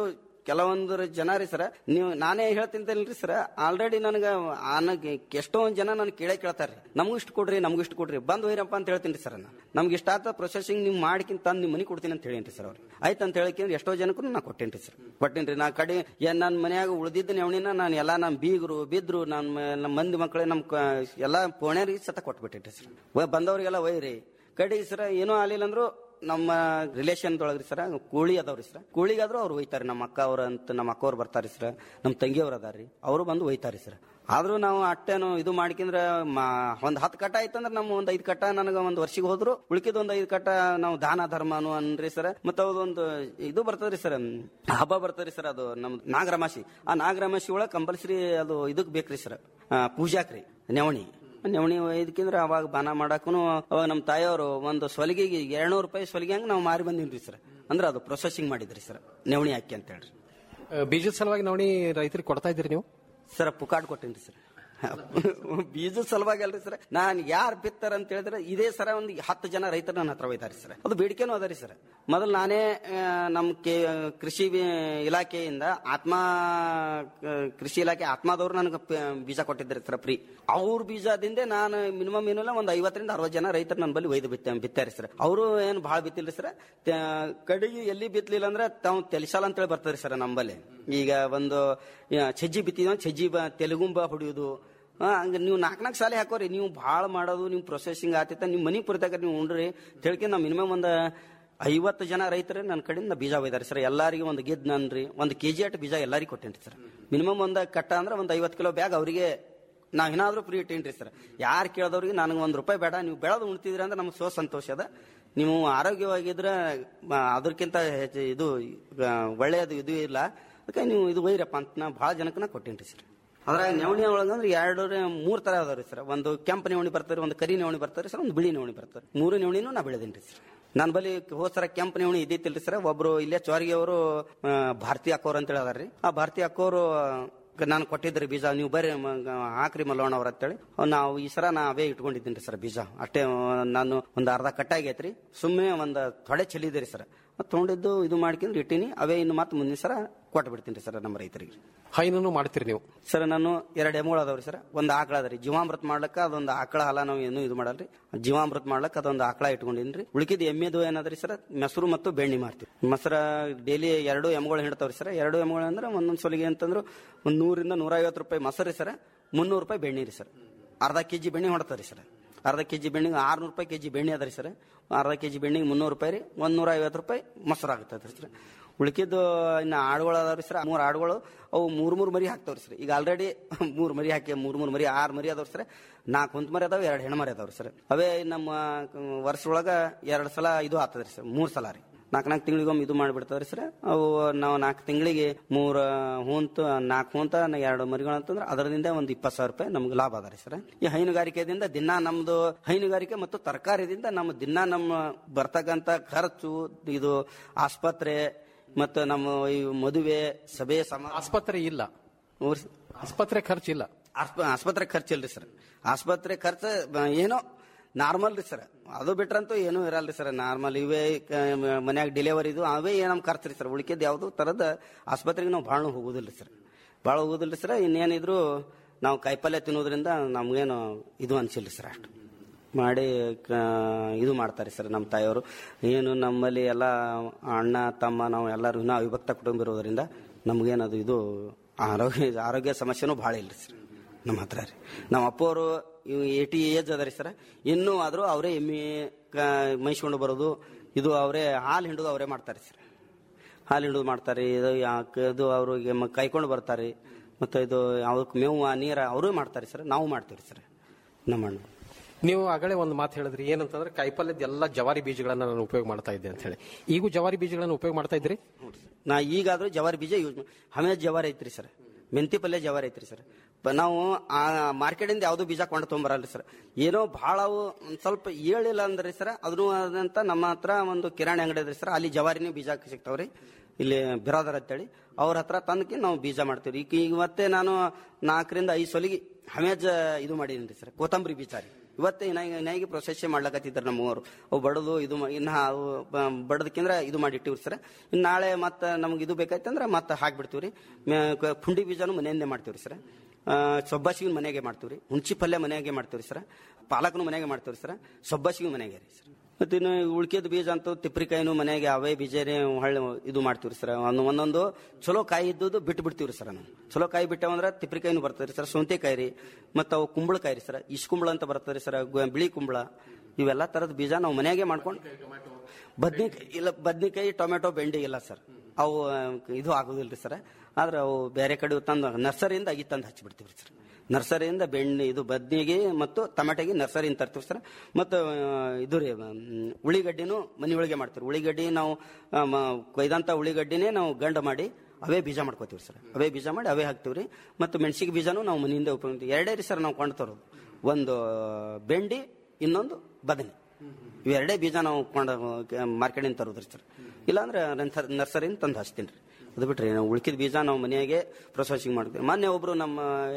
ಕೆಲವೊಂದು ಜನ ರೀ ಸರ್ ನೀವು ನಾನೇ ಹೇಳ್ತಿಂತೇನ್ರಿ ಸರ್ ಆಲ್ರೆಡಿ ನನಗೆ ನನಗೆ ಎಷ್ಟೊಂದು ಜನ ನನ್ ಕೇಳೇ ಕೇಳ್ತಾರ್ರಿ ನಮಗೂ ಇಷ್ಟು ಕೊಡ್ರಿ ನಮಗೂ ಇಷ್ಟು ಕೊಡ್ರಿ ಬಂದ್ ಹೋಯ್ರಪ್ಪ ಅಂತ ಹೇಳ್ತೀನಿ ಸರ್ ನಾನು ನಮ್ಗೆ ಇಷ್ಟ ಆತ ಪ್ರೊಸೆಸಿಂಗ್ ನೀವು ಮಾಡಿಕಿಂತ ತಂದು ನಿಮ್ಮ ಮನೆ ಕೊಡ್ತೀನಿ ಅಂತ ಹೇಳೇನ್ರಿ ಸರ್ ಅವ್ರು ಆಯ್ತು ಅಂತ ಹೇಳಿಕೆ ಎಷ್ಟೋ ಜನಕ್ಕೂ ನಾ ಕೊಟ್ಟೇನ್ರಿ ಸರ್ ಕೊಟ್ಟೇನ್ರಿ ನಾ ಕಡೆ ಏನ್ ನನ್ನ ಮನ್ಯಾಗ ಉಳಿದಿದ್ದ ನೆವಣಿನ ನಾನು ಎಲ್ಲಾ ನಮ್ಮ ಬೀಗರು ಬಿದ್ರು ನಮ್ಮ ನಮ್ಮ ಮಂದಿ ಮಕ್ಕಳೇ ನಮ್ಮ ಕ- ಎಲ್ಲಾ ಪೋಣ್ಯಾರಿಗೆ ಸತ ಕೊಟ್ಬಿಟ್ಟಿನ್ರಿ ಸರ್ ವ- ಬಂದವ್ರಿಗೆಲ್ಲ ಒಯ್ರಿ ಕಡೆಗೆ ಸರ್ ಏನೂ ಆಗ್ಲಿಲ್ಲ ಅಂದ್ರು ನಮ್ಮ ರಿಲೇಷನ್ ಒಳಗ್ರಿ ಸರ್ ಕೂಳಿ ಅದಾವ್ರಿ ಸರ್ ಕೂಳಿಗಾದ್ರು ಅವ್ರು ಒಯ್ತಾರೆ ನಮ್ಮ ಅಕ್ಕ ಅವ್ರ ಅಂತ ನಮ್ಮ ಅಕ್ಕ ಅವ್ರು ಬರ್ತಾರೆ ಸರ್ ನಮ್ಮ ತಂಗಿಯವ್ರು ಅದಾರ್ರಿ ಅವರು ಬಂದು ಒಯ್ತಾರೆ ಸರ್ ಆದ್ರೂ ನಾವು ಅಟ್ಟೇನು ಇದು ಮಾಡ್ಕೊಂಡ್ರೆ ಒಂದ್ ಹತ್ತು ಕಟ್ಟ ಆಯ್ತಂದ್ರೆ ನಮ್ಮ ಒಂದ್ ಐದು ಕಟ್ಟ ನನಗೆ ಒಂದ್ ವರ್ಷಿಗೆ ಹೋದ್ರು ಉಳ್ಕಿದ ಒಂದ್ ಐದು ಕಟ್ಟ ನಾವು ದಾನ ಧರ್ಮನು ಅನ್ರಿ ಸರ್ ಮತ್ತೆ ಅದೊಂದು ಇದು ಬರ್ತದ್ರಿ ಸರ್ ಹಬ್ಬ ಬರ್ತದ್ರಿ ಸರ್ ಅದು ನಮ್ ನಾಗರಮಾಸಿ ಆ ನಾಗರಮಾಸಿ ಒಳಗೆ ಕಂಪಲ್ಸರಿ ಅದು ಇದಕ್ ಬೇಕ್ರಿ ಸರ್ ಪೂಜಾಕ್ರಿ ನೆವಣಿ ನೆವಣಿ ಒಯ್ದಕ್ಕಿಂದ್ರೆ ಅವಾಗ ಬಾನ ಮಾಡಾಕು ಅವಾಗ ನಮ್ಮ ತಾಯಿಯವರು ಒಂದು ಸೊಲಿಗೆಗೆ ಎರಡ್ನೂರು ರೂಪಾಯಿ ಸೊಲಿಗೆ ಹಂಗೆ ನಾವು ಮಾರಿ ಬಂದಿನ್ರಿ ಸರ್ ಅಂದ್ರೆ ಅದು ಪ್ರೊಸೆಸಿಂಗ್ ಮಾಡಿದ್ರಿ ಸರ್ ನೆವಣಿ ಹಾಕಿ ಅಂತ ಹೇಳ್ರಿ ಆ, ಬೀಜದ ಸಲುವಾಗಿ ನೋಡಿ ರೈತರಿಗೆ ಕೊಡ್ತಾ ಇದ್ದೀರಿ ನೀವು ಸರ್ ಪುಕಾಡ್ ಕೊಟ್ಟೇನ್ರಿ ಸರ್ ಬೀಜದ ಸಲುವಾಗಿ ಅಲ್ರಿ ಸರ್ ನಾನು ಯಾರು ಬಿತ್ತಾರ ಅಂತ ಹೇಳಿದ್ರೆ ಇದೇ ಸರ ಒಂದು ಹತ್ತು ಜನ ರೈತರು ನನ್ನ ಹತ್ರ ಒಯ್ದಾರಿ ಸರ್ ಅದು ಬೇಡಿಕೆನೂ ಅದರಿ ಸರ್ ಮೊದಲು ನಾನೇ ಆ, ನಮ್ಮ ಕೆ ಕೃಷಿ ವಿ- ಇಲಾಖೆಯಿಂದ ಆತ್ಮ ಆ, ಕೃಷಿ ಇಲಾಖೆ ಆತ್ಮದವ್ರು ನನಗೆ ಪ- ಬೀಜ ಕೊಟ್ಟಿದ್ದಾರೆ ಸರ್ ಫ್ರೀ ಅವ್ರ ಬೀಜದಿಂದ ನಾನು ಮಿನಿಮಮ್ ಏನಿಲ್ಲ ಒಂದು ಐವತ್ತರಿಂದ ಅರವತ್ತು ಜನ ರೈತರು ನನ್ನ ಬಳಿ ಒಯ್ದು ಬಿತ್ತ ಬಿತ್ತಾರೆ ಸರ್ ಅವರು ಏನು ಭಾಳ ಬಿತ್ತಿಲ್ಲ ಸರ್ ಕಡೆಗೆ ಎಲ್ಲಿ ಬಿತ್ತಲಿಲ್ಲ ಅಂದ್ರೆ ತಾವು ತೆಲಿಸಾಲ ಅಂತೇಳಿ ಬರ್ತಾರೆ ಸರ್ ನಂಬಲ್ಲಿ ಈಗ ಒಂದು ಆ, ಸಜ್ಜಿ ಬಿತ್ತಿದ ಸಜ್ಜಿ ಬ ತೆಲುಗುಂಬ ಹೊಡಿಯೋದು ಹಾ ಹಂಗ ನೀವು ನಾಲ್ಕು ನಾಲ್ಕು ಸಾಲಿ ಹಾಕೋರಿ ನೀವು ಭಾಳ ಮಾಡೋದು ನೀವು ಪ್ರೊಸೆಸಿಂಗ್ ಆತಿತ್ತ ನಿಮ್ಮ ಮನೆ ಪುರ್ತಕ ನೀವು ಉಂಡ್ರಿ ತಿಳ್ಕೊಂಡು ನಾವು ಮಿನಿಮಮ್ ಒಂದು ಐವತ್ತು ಜನ ರೈತರು ನನ್ನ ಕಡೆಯಿಂದ ಬೀಜ ಒಯ್ದಾರೆ ಸರ್ ಎಲ್ಲರಿಗೂ ಒಂದು ಗೆದ್ ನನ್ರಿ ಒಂದು ಕೆ ಜಿ ಅಷ್ಟು ಬೀಜ ಎಲ್ಲರಿಗೂ ಕೊಟ್ಟೇನ್ರಿ ಸರ್ ಮಿನಿಮಮ್ ಒಂದು ಕಟ್ಟ ಅಂದ್ರೆ ಒಂದು ಐವತ್ತು ಕಿಲೋ ಬ್ಯಾಗ್ ಅವರಿಗೆ ನಾವು ಏನಾದರೂ ಫ್ರೀ ಇಟ್ಟೇನ್ರಿ ಸರ್ ಯಾರು ಕೇಳಿದವ್ರಿಗೆ ನನಗೆ ಒಂದು ರೂಪಾಯಿ ಬೇಡ ನೀವು ಬೆಳೆದು ಉಣ್ತಿದ್ರಿ ಅಂದ್ರೆ ನಮ್ಗೆ ಸೋ ಸಂತೋಷ ಅದ ನೀವು ಆರೋಗ್ಯವಾಗಿದ್ರೆ ಮ, ಅದಕ್ಕಿಂತ ಹೆಚ್ಚು ಇದು ಆ, ಒಳ್ಳೆಯದು ಇದು ಇಲ್ಲ ಅದಕ್ಕೆ ನೀವು ಇದು ಒಯ್ರಪ್ಪ ಅಂತ ನಾ ಭಾಳ ಜನಕ್ಕೆ ನಾ ಕೊಟ್ಟೇನ್ರಿ ಸರ್ ಅದ್ರಾಗ ನೆವಣಿ ಒಳಗಂದ್ರೆ ಎರಡು ಮೂರು ತರ ಅದಾವ್ರಿ ಸರ್ ಒಂದು ಕೆಂಪು ನೆವಣಿ ಬರ್ತಾರೆ ಒಂದು ಕರಿ ನೆವಣಿ ಬರ್ತಾರೆ ಸರ್ ಒಂದು ಬಿಳಿ ನೆವಣಿ ಬರ್ತಾರೆ ಮೂರು ನೆವಣಿನೂ ನಾ ಬೆಳೆದೇನ್ರಿ ಸರ್ ನನ್ನ ಬಳಿ ಹೋದ್ ಸರ ಕೆಂಪು ನೆವಣಿ ಇದ್ದಿತ್ತಿಲ್ರಿ ಸರ್ ಒಬ್ರು ಇಲ್ಲೇ ಚೋರಿಗೆ ಅವರು ಭಾರತಿ ಅಕ್ಕೋರ್ ಅಂತ ಹೇಳಿದಾರ್ರಿ ಆ ಭಾರತಿ ಅಕ್ಕೋರು ನಾನು ಕೊಟ್ಟಿದ್ರಿ ಬೀಜ ನೀವು ಬರ್ರಿ ಮ- ಹಾಕ್ರಿ ಮಲ್ಲೋಣ ಅವ್ರ ಅಂತೇಳಿ ನಾವು ಈ ಸರ ನಾ ಅವೇ ಇಟ್ಕೊಂಡಿದ್ದೀನಿ ಸರ್ ಬೀಜ ಅಷ್ಟೇ ಆ, ನಾನು ಒಂದು ಅರ್ಧ ಕಟ್ಟಾಗೈತ್ರಿ ಸುಮ್ಮನೆ ಒಂದು ತೊಡೆ ಚೆಲ್ಲಿದ್ರಿ ಸರ್ ತೊಗೊಂಡಿದ್ದು ಇದು ಮಾಡ್ಕೊಂಡು ಇಟ್ಟೀನಿ ಅವೇ ಇನ್ನು ಮತ್ತೆ ಮುಂದಿನ ಸರ ಕೊಟ್ಟು ಬಿಡ್ತೀನಿ ಸರ್ ನಮ್ಮ ರೈತರಿಗೆ ಹೈನನ್ನು ಮಾಡ್ತೀರಿ ನೀವು ಸರ್ ನಾನು ಎರಡು ಎಮ್ಮುಗಳು ಅದಾವ್ರಿ ಸರ್ ಒಂದು ಆಕಳ ಅದ ರೀ ಜೀವಾಮೃತ ಮಾಡ್ಲಕ್ಕ ಅದೊಂದು ಆಕಳ ಹಾಲ ನಾವು ಏನು ಇದು ಮಾಡಲ್ರಿ ಜೀವಾಮೃತ ಮಾಡ್ಲಕ್ಕ ಅದೊಂದು ಆಕಳ ಇಟ್ಕೊಂಡಿನ್ರಿ ಉಳಿಕಿದ ಎಮ್ಮೆದು ಏನದ್ರಿ ಸರ್ ಮೊಸರು ಮತ್ತು ಬೆಣ್ಣೆ ಮಾರ್ತೀವಿ ಮೊಸರ ಡೈಲಿ ಎರಡು ಎಮ್ಗಳು ಹಿಡ್ತಾವ್ರಿ ಸರ್ ಎರಡು ಎಮ್ಗಳು ಅಂದ್ರೆ ಒಂದೊಂದು ಸೊಲಿಗೆ ಅಂತಂದ್ರೆ ಒಂದು ನೂರಿಂದ ನೂರ ಐವತ್ತು ರೂಪಾಯಿ ಮೊಸರು ಸರ್ ಮುನ್ನೂರು ರೂಪಾಯಿ ಬೆಣ್ಣೆ ರೀ ಸರ್ ಅರ್ಧ ಕೆ ಜಿ ಬೆಣ್ಣೆ ಹೊಡ್ತಾರೆ ಸರ್ ಅರ್ಧ ಕೆ ಜಿ ಬೆಣ್ಣಿಗೆ ಆರ್ನೂರು ರೂಪಾಯಿ ಕೆ ಜಿ ಬೆಣ್ಣೆ ಅದ ರೀ ಸರ್ ಅರ್ಧ ಕೆ ಜಿ ಬೆಣ್ಣಿಗೆ ಮುನ್ನೂರು ರೂಪಾಯಿ ರೀ ಒಂದು ನೂರ ಐವತ್ತು ರೂಪಾಯಿ ಮೊಸರು ಆಗುತ್ತೆ ಸರ್ ಉಳ್ಕಿದ್ದು ಇನ್ನು ಆಡುಗಳು ಅದಾವ್ರಿ ಸರ್ ಮೂರು ಆಡುಗಳು ಅವು ಮೂರು ಮೂರು ಮರಿ ಹಾಕ್ತಾವ್ರಿ ಸರ್ ಈಗ ಆಲ್ರೆಡಿ ಮೂರು ಮರಿ ಹಾಕಿ ಮೂರು ಮೂರು ಮರಿ ಆರು ಮರಿ ಅದಾವ್ರಿ ಸರ್ ನಾಲ್ಕು ಹೊಂತ ಮರಿ ಅದಾವ ಎರಡು ಹೆಣ್ಣು ಮರಿ ಅದಾವ್ರಿ ಸರ್ ಅವೇ ನಮ್ಮ ವರ್ಷ ಒಳಗ ಎರಡು ಸಲ ಇದು ಆಗ್ತದ್ರಿ ಸರ್ ಮೂರು ಸಲ ರೀ ನಾಲ್ಕು ನಾಲ್ಕು ತಿಂಗಳಿಗೊಮ್ಮೆ ಇದು ಮಾಡಿಬಿಡ್ತಾವ್ರಿ ಸರ್ ಅವು ನಾವು ನಾಲ್ಕು ತಿಂಗಳಿಗೆ ಮೂರು ಹೂಂತ ನಾಲ್ಕು ಹೂಂತ ಎರಡು ಮರಿಗಳು ಅಂತಂದ್ರೆ ಅದರಿಂದ ಒಂದು ಇಪ್ಪತ್ತು ಸಾವಿರ ರೂಪಾಯಿ ನಮ್ಗೆ ಲಾಭ ಅದ ರೀ ಸರ್ ಈ ಹೈನುಗಾರಿಕೆದಿಂದ ದಿನ ನಮ್ದು ಹೈನುಗಾರಿಕೆ ಮತ್ತು ತರಕಾರಿದಿಂದ ನಮ್ಮ ದಿನ ನಮ್ಮ ಬರ್ತಕ್ಕಂಥ ಖರ್ಚು ಇದು ಆಸ್ಪತ್ರೆ ಮತ್ತು ನಮ್ಮ ಈ ಮದುವೆ ಸಭೆ ಸಮ ಆಸ್ಪತ್ರೆ ಇಲ್ಲ ಆಸ್ಪತ್ರೆ ಖರ್ಚಿಲ್ಲ ಆಸ್ಪ- ಆಸ್ಪತ್ರೆ ಖರ್ಚು ಇಲ್ರಿ ಸರ್ ಆಸ್ಪತ್ರೆ ಖರ್ಚು ಬ- ಏನೋ ನಾರ್ಮಲ್ ರೀ ಸರ್ ಅದು ಬಿಟ್ರಂತೂ ಏನೂ ಇರಲ್ರಿ ಸರ್ ನಾರ್ಮಲ್ ಇವೇ ಮನ್ಯಾಗ ಡೆಲಿವರಿ ಇದು ಅವೇ ನಮ್ ಖರ್ಚು ರೀ ಸರ್ ಉಳಿಕೆದ್ ಯಾವ್ದು ತರದ ಆಸ್ಪತ್ರೆಗೆ ನಾವು ಭಾಳ ಹೋಗುದಿಲ್ಲ ಸರ್ ಭಾಳ ಹೋಗುದಿಲ್ಲ ಸರ್ ಇನ್ನೇನಿದ್ರು ನಾವು ಕಾಯಿಪಲ್ಯ ತಿನ್ನೋದ್ರಿಂದ ನಮ್ಗೇನು ಇದು ಅನ್ಸಿಲ್ರಿ ಸರ್ ಅಷ್ಟು ಮಾಡಿ ಕ- ಇದು ಮಾಡ್ತಾರೆ ಸರ್ ನಮ್ಮ ತಾಯಿಯವರು ಏನು ನಮ್ಮಲ್ಲಿ ಎಲ್ಲ ಅಣ್ಣ ತಮ್ಮ ನಾವು ಎಲ್ಲರೂ ಇನ್ನೂ ಅವಿಭಕ್ತ ಕುಟುಂಬ ಇರೋದ್ರಿಂದ ನಮಗೇನದು ಇದು ಆರೋಗ್ಯ ಆರೋಗ್ಯ ಸಮಸ್ಯೆನೂ ಭಾಳ ಇಲ್ಲ ಸರ್ ನಮ್ಮ ಹತ್ರ ರೀ ನಮ್ಮ ಅಪ್ಪವರು ಏಟಿ ಏಜ್ ಅದ ರೀ ಸರ್ ಇನ್ನೂ ಆದರೂ ಅವರೇ ಎಮ್ಮೆ ಕ- ಮೈಸ್ಕೊಂಡು ಬರೋದು ಇದು ಅವರೇ ಹಾಲು ಹಿಂಡೋದು ಅವರೇ ಮಾಡ್ತಾರೆ ಸರ್ ಹಾಲು ಹಿಡಿದು ಮಾಡ್ತಾರೆ ಇದು ಯಾಕೆ ಇದು ಅವ್ರಿಗೆ ಮ- ಕೈಕೊಂಡು ಬರ್ತಾರೆ ಮತ್ತು ಇದು ಅವಕ್ಕೆ ಮೇವು ನೀರು ಅವರೂ ಮಾಡ್ತಾರೆ ಸರ್ ನಾವು ಮಾಡ್ತೀವಿ ಸರ್ ನಮ್ಮ ಅಣ್ಣ ನೀವು ಆಗಲೇ ಒಂದು ಮಾತು ಹೇಳಿದ್ರಿ ಏನಂತಂದ್ರೆ ಕಾಯಿಪಲ್ಯದ ಎಲ್ಲ ಜವಾರಿ ಬೀಜಗಳನ್ನ ನಾನು ಉಪಯೋಗ ಮಾಡ್ತಾ ಇದ್ದೆ ಅಂತ ಹೇಳಿ ಈಗೂ ಜವಾರಿ ಬೀಜಗಳನ್ನ ಉಪಯೋಗ ಮಾಡ್ತಾ ಇದ್ರಿ ನಾ ಈಗಾದ್ರೂ ಜವಾರಿ ಬೀಜ ಯೂಸ್ ಹಮೇಶ ಜವಾರಿ ಐತ್ರಿ ಸರ್ ಮೆಂತಿ ಪಲ್ಯ ಜವಾರಿ ಐತ್ರಿ ಸರ್ ಪ- ನಾವು ಆ ಮಾರ್ಕೆಟಿಂದ ಯಾವ್ದು ಬೀಜ ಕೊಂಡು ತೊಗೊಂಬರಲ್ರಿ ಸರ್ ಏನೋ ಭಾಳ ಅವು ಒಂದ್ ಸ್ವಲ್ಪ ಹೇಳಿಲ್ಲ ಅಂದ್ರೆ ಸರ್ ಅದನ್ನು ಅದಂತ ನಮ್ಮ ಹತ್ರ ಒಂದು ಕಿರಾಣಿ ಅಂಗಡಿ ಅದ್ರಿ ಸರ್ ಅಲ್ಲಿ ಜವಾರಿನೇ ಬೀಜ ಸಿಗ್ತಾವ್ರಿ ಇಲ್ಲಿ ಬಿರಾದರ್ ಅಂತೇಳಿ ಅವ್ರ ಹತ್ರ ತಂದಕ್ಕೆ ನಾವು ಬೀಜ ಮಾಡ್ತೀವಿ ಈಗ ಈಗ ಮತ್ತೆ ನಾನು ನಾಲ್ಕರಿಂದ ಐದು ಸೊಲಿಗೆ ಹಮೇಜ್ ಇದು ಮಾಡೀನಿ ಸರ್ ಕೊತ್ತಂಬರಿ ಬೀಜ ರೀ ಇವತ್ತೇ ಇನಾಗಿ ಇನಾಗಿ ಪ್ರೊಸೆಸ್ ಮಾಡ್ಲಕತ್ತಿದ್ದಾರೆ ನಮ್ಮವರು ಅವು ಬಡದು ಇದು ಮಾ- ಇನ್ನ ಅವು ಬ- ಬಡದಕ್ಕಿಂದ್ರ ಇದು ಮಾಡಿ ಇಟ್ಟಿವ್ರಿ ಸರ್ ಇನ್ನು ನಾಳೆ ಮತ್ತೆ ನಮ್ಗೆ ಇದು ಬೇಕಾಯ್ತಂದ್ರೆ ಮತ್ತೆ ಹಾಕ್ಬಿಡ್ತೀವಿ ರೀ ಪುಂಡಿ ಬೀಜನೂ ಮನೆಯಿಂದೇ ಮಾಡ್ತೀವಿ ಸರ್ ಸೊಬ್ಬಸಿಗೆ ಮನೆಗೆ ಮಾಡ್ತೀವಿ ರೀ ಹುಣಚಿ ಪಲ್ಯ ಮನೆಯಾಗೆ ಮಾಡ್ತೀವಿ ಸರ್ ಪಾಲಕನು ಮನೆಯಾಗೆ ಮಾಡ್ತೀವಿ ಸರ್ ಸೊಬ್ಬಸಿಗೆ ಮನೆಗೆ ರೀ ಸರ್ ಮತ್ತೆ ಇನ್ನು ಉಳ್ಕಿದ ಬೀಜ ಅಂತೂ ತಿಪ್ರಿಕಾಯಿನೂ ಮನೆಗೆ ಅವೇ ಬೀಜನೇ ಹೊಳ್ಳಿ ಇದು ಮಾಡ್ತೀವಿ ಸರ್ ಒಂದು ಒಂದೊಂದು ಚಲೋ ಕಾಯಿ ಇದ್ದದ್ದು ಬಿಟ್ಟು ಬಿಡ್ತೀವಿ ಸರ್ ನಾವು ಚಲೋ ಕಾಯಿ ಬಿಟ್ಟವಂದ್ರೆ ತಿಪ್ರಿಕಾಯಿನೂ ಬರ್ತದೆ ಸರ್ ಸೌಂತೆಕಾಯಿ ರೀ ಮತ್ತು ಅವು ಕುಂಬಳಕಾಯಿ ರೀ ಸರ್ ಇಸ್ಕುಂಬಳ ಅಂತ ಬರ್ತದೆ ಸರ್ ಗು- ಬಿಳಿ ಕುಂಬಳ ಇವೆಲ್ಲ ಥರದ ಬೀಜ ನಾವು ಮನೆಯಾಗೆ ಮಾಡ್ಕೊಂಡು ಬದ್ನಿಕಾಯಿ ಇಲ್ಲ ಬದ್ನಿಕಾಯಿ ಟೊಮೆಟೊ ಬೆಂಡಿ ಇಲ್ಲ ಸರ್ ಅವು ಆ, ಇದು ಆಗೋದಿಲ್ಲ ರೀ ಸರ್ ಆದ್ರೆ ಅವು ಬೇರೆ ಕಡೆ ತಂದು ನರ್ಸರಿಯಿಂದ ಅಗಿ ತಂದು ಹಚ್ಚಿಬಿಡ್ತೀವಿ ಸರ್ ನರ್ಸರಿಯಿಂದ ಬೆಣ್ಣೆ ಇದು ಬದ್ನಿಗೆ ಮತ್ತು ಟೊಮೆಟೊಗೆ ನರ್ಸರಿಯಿಂದ ತರ್ತೀವಿ ಸರ್ ಮತ್ತು ಆ, ಇದು ರೀ ಮ್, ಉಳ್ಳಿಗಡ್ಡಿನೂ ಮನೆ ಒಳಗೆ ಮಾಡ್ತೀವಿ ಉಳ್ಳಿಗಡ್ಡಿ ನಾವು ಆ, ಮ- ಕೊಯ್ದಂಥ ಉಳ್ಳಿಗಡ್ಡಿನೇ ನಾವು ಗಂಡ ಮಾಡಿ ಅವೇ ಬೀಜ ಮಾಡ್ಕೋತೀವಿ ಸರ್ ಅವೇ ಬೀಜ ಮಾಡಿ ಅವೇ ಹಾಕ್ತೀವಿ ರೀ ಮತ್ತು ಮೆಣಸಿಗೆ ಬೀಜನೂ ನಾವು ಮನೆಯಿಂದ ಉಪಯೋಗ ಎರಡೇ ರೀ ಸರ್ ನಾವು ಕೊಂಡು ತರೋದು ಒಂದು ಬೆಂಡಿ ಇನ್ನೊಂದು ಬದನೆ ಇವೆರಡೇ ಬೀಜ ನಾವು ಕೊಂಡು ಮಾರ್ಕೆಟಿಂದ ತರೋದ್ರಿ ಸರ್ ಇಲ್ಲಾಂದ್ರೆ ನರ್ಸರ್ ನರ್ಸರಿಯಿಂದ ತಂದು ಹಚ್ತೀನಿ ರೀ ಅದು ಬಿಟ್ರಿ ನಾವು ಉಳ್ಕಿದ ಬೀಜ ನಾವು ಮನೆಯಾಗೆ ಪ್ರೊಸೆಸಿಂಗ್ ಮಾಡ್ತೀವಿ ಮೊನ್ನೆ ಒಬ್ರು ನಮ್ಮ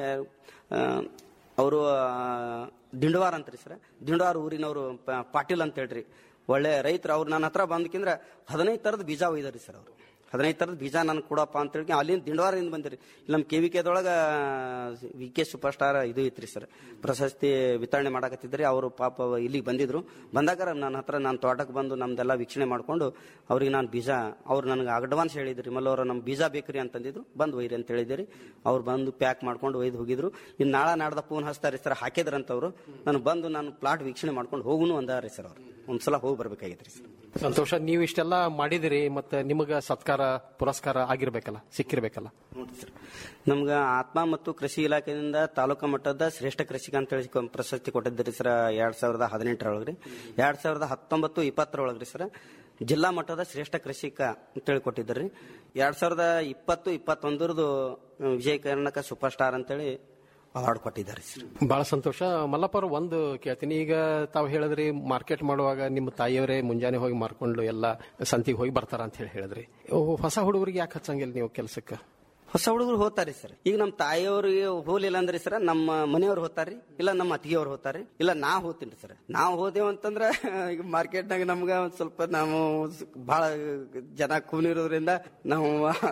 ಅವರು ದಿಂಡವಾರ ಅಂತ್ರಿ ಸರ್ ದಿಂಡವಾರ ಊರಿನವರು ಪ- ಪಾಟೀಲ್ ಅಂತ ಹೇಳ್ರಿ ಒಳ್ಳೆ ರೈತರು ಅವ್ರು ನನ್ನ ಹತ್ರ ಬಂದಕ್ಕಿಂದ್ರೆ ಹದಿನೈದು ಥರದ ಬೀಜ ಒಯ್ದಾರಿ ಸರ್ ಅವರು ಹದಿನೈದು ಥರದ ಬೀಜ ನನಗೆ ಕೊಡಪ್ಪ ಅಂತ ಹೇಳಿ ಅಲ್ಲಿಂದ ದಿಂಡವಾರದಿಂದ ಬಂದಿರಿ ಇಲ್ಲಿ ನಮ್ಮ ಕೆ ವಿ ಕೆದೊಳಗೆ ವಿ ಕೆ ಸೂಪರ್ ಸ್ಟಾರ್ ಇದು ಐತ್ರಿ ಸರ್ ಪ್ರಶಸ್ತಿ ವಿತರಣೆ ಮಾಡಕತ್ತಿದ್ರಿ ಅವರು ಪಾಪ ಇಲ್ಲಿಗೆ ಬಂದಿದ್ರು ಬಂದಾಗ ನನ್ನ ಹತ್ರ ನಾನು ತೋಟಕ್ಕೆ ಬಂದು ನಮ್ದೆಲ್ಲ ವೀಕ್ಷಣೆ ಮಾಡಿಕೊಂಡು ಅವ್ರಿಗೆ ನಾನು ಬೀಜ ಅವ್ರು ನನಗೆ ಅಡ್ವಾನ್ಸ್ ಹೇಳಿದ್ರಿ ಮಲ್ಲವ್ರ ನಮ್ಮ ಬೀಜ ಬೇಕ್ರಿ ಅಂತಂದಿದ್ರು ಬಂದು ಒಯ್ರಿ ಅಂತ ಹೇಳಿದಿರಿ ಅವ್ರು ಬಂದು ಪ್ಯಾಕ್ ಮಾಡ್ಕೊಂಡು ಒಯ್ದು ಹೋಗಿದ್ರು ಇನ್ನು ನಾಳೆ ನಾಡ್ದ ಫೋನ್ ಹಚ್ತಾರೆ ಸರ್ ಹಾಕಿದ್ರಂತವ್ರು ನಾನು ಬಂದು ನಾನು ಪ್ಲಾಟ್ ವೀಕ್ಷಣೆ ಮಾಡ್ಕೊಂಡು ಹೋಗುನು ಅಂದಾರಿ ಸರ್ ಅವ್ರು ಒಂದ್ಸಲ ಹೋಗಿ ಬರ್ಬೇಕಾಗಿದ್ರಿ ಸರ್ ಸಂತೋಷ ನೀವು ಇಷ್ಟೆಲ್ಲ ಮಾಡಿದಿರಿ ಮತ್ತೆ ನಿಮಗ ಸತ್ಕಾರ ಪುರಸ್ಕಾರ ಆಗಿರ್ಬೇಕಲ್ಲ ಸಿಕ್ಕಿರ್ಬೇಕಲ್ಲ ನೋಡ್ರಿ ಸರ್ ನಮ್ಗೆ ಆತ್ಮ ಮತ್ತು ಕೃಷಿ ಇಲಾಖೆಯಿಂದ ತಾಲೂಕಾ ಮಟ್ಟದ ಶ್ರೇಷ್ಠ ಕೃಷಿಕ ಅಂತ ಹೇಳಿ ಕ- ಪ್ರಶಸ್ತಿ ಕೊಟ್ಟಿದ್ದೀರಿ ಸರ್ ಎರಡ್ ಸಾವಿರದ ಹದಿನೆಂಟರೊಳಗ್ರಿ ಎರಡ್ ಸಾವಿರದ ಹತ್ತೊಂಬತ್ತು ಇಪ್ಪತ್ತರೊಳಗ್ರಿ ಸರ್ ಜಿಲ್ಲಾ ಮಟ್ಟದ ಶ್ರೇಷ್ಠ ಕೃಷಿಕ ಅಂತೇಳಿ ಕೊಟ್ಟಿದ್ದೀರಿ ಎರಡ್ ಸಾವಿರದ ಇಪ್ಪತ್ತು ಇಪ್ಪತ್ತೊಂದರದು ವಿಜಯ ಕರ್ನಾಟಕ ಸೂಪರ್ ಸ್ಟಾರ್ ಅಂತೇಳಿ ಅವಾರ್ಡ್ ಕೊಟ್ಟಿದ್ದಾರೆ ಸರ್ ಬಹಳ ಸಂತೋಷ ಮಲ್ಲಪ್ಪ ಅವ್ರು ಒಂದು ಕೇಳ್ತೀನಿ ಈಗ ತಾವು ಹೇಳಿದ್ರಿ ಮಾರ್ಕೆಟ್ ಮಾಡುವಾಗ ನಿಮ್ಮ ತಾಯಿಯವರೇ ಮುಂಜಾನೆ ಹೋಗಿ ಮಾರ್ಕೊಂಡು ಎಲ್ಲ ಸಂತಿಗೆ ಹೋಗಿ ಬರ್ತಾರ ಅಂತ ಹೇಳಿ ಹೇಳಿದ್ರಿ ಓ, ಹೊಸ ಹುಡುಗರಿಗೆ ಯಾಕೆ ಹಚ್ಚಂಗಿಲ್ಲ ನೀವು ಕೆಲಸಕ್ಕೆ ಹೊಸ ಹುಡುಗರು ಹೋಗ್ತಾರೆ ಸರ್ ಈಗ ನಮ್ಮ ತಾಯಿಯವ್ರಿಗೆ ಹೋಲಿಲ್ಲ ಅಂದ್ರೆ ಸರ್ ನಮ್ಮ ಮನೆಯವ್ರು ಹೋಗ್ತಾರ್ರಿ ಇಲ್ಲ ನಮ್ಮ ಅತ್ತಿಗೆಯವ್ರು ಹೋಗ್ತಾರೆ ಇಲ್ಲ ನಾ ಹೋಗ್ತೀನಿ ಸರ್ ನಾವು ಹೋದೆವು ಅಂತಂದ್ರ ಈಗ ಮಾರ್ಕೆಟ್ನಾಗ ನಮ್ಗ ಒಂದ್ ಸ್ವಲ್ಪ ನಾವು ಬಹಳ ಜನ ಕೂನಿರೋದ್ರಿಂದ ನಾವು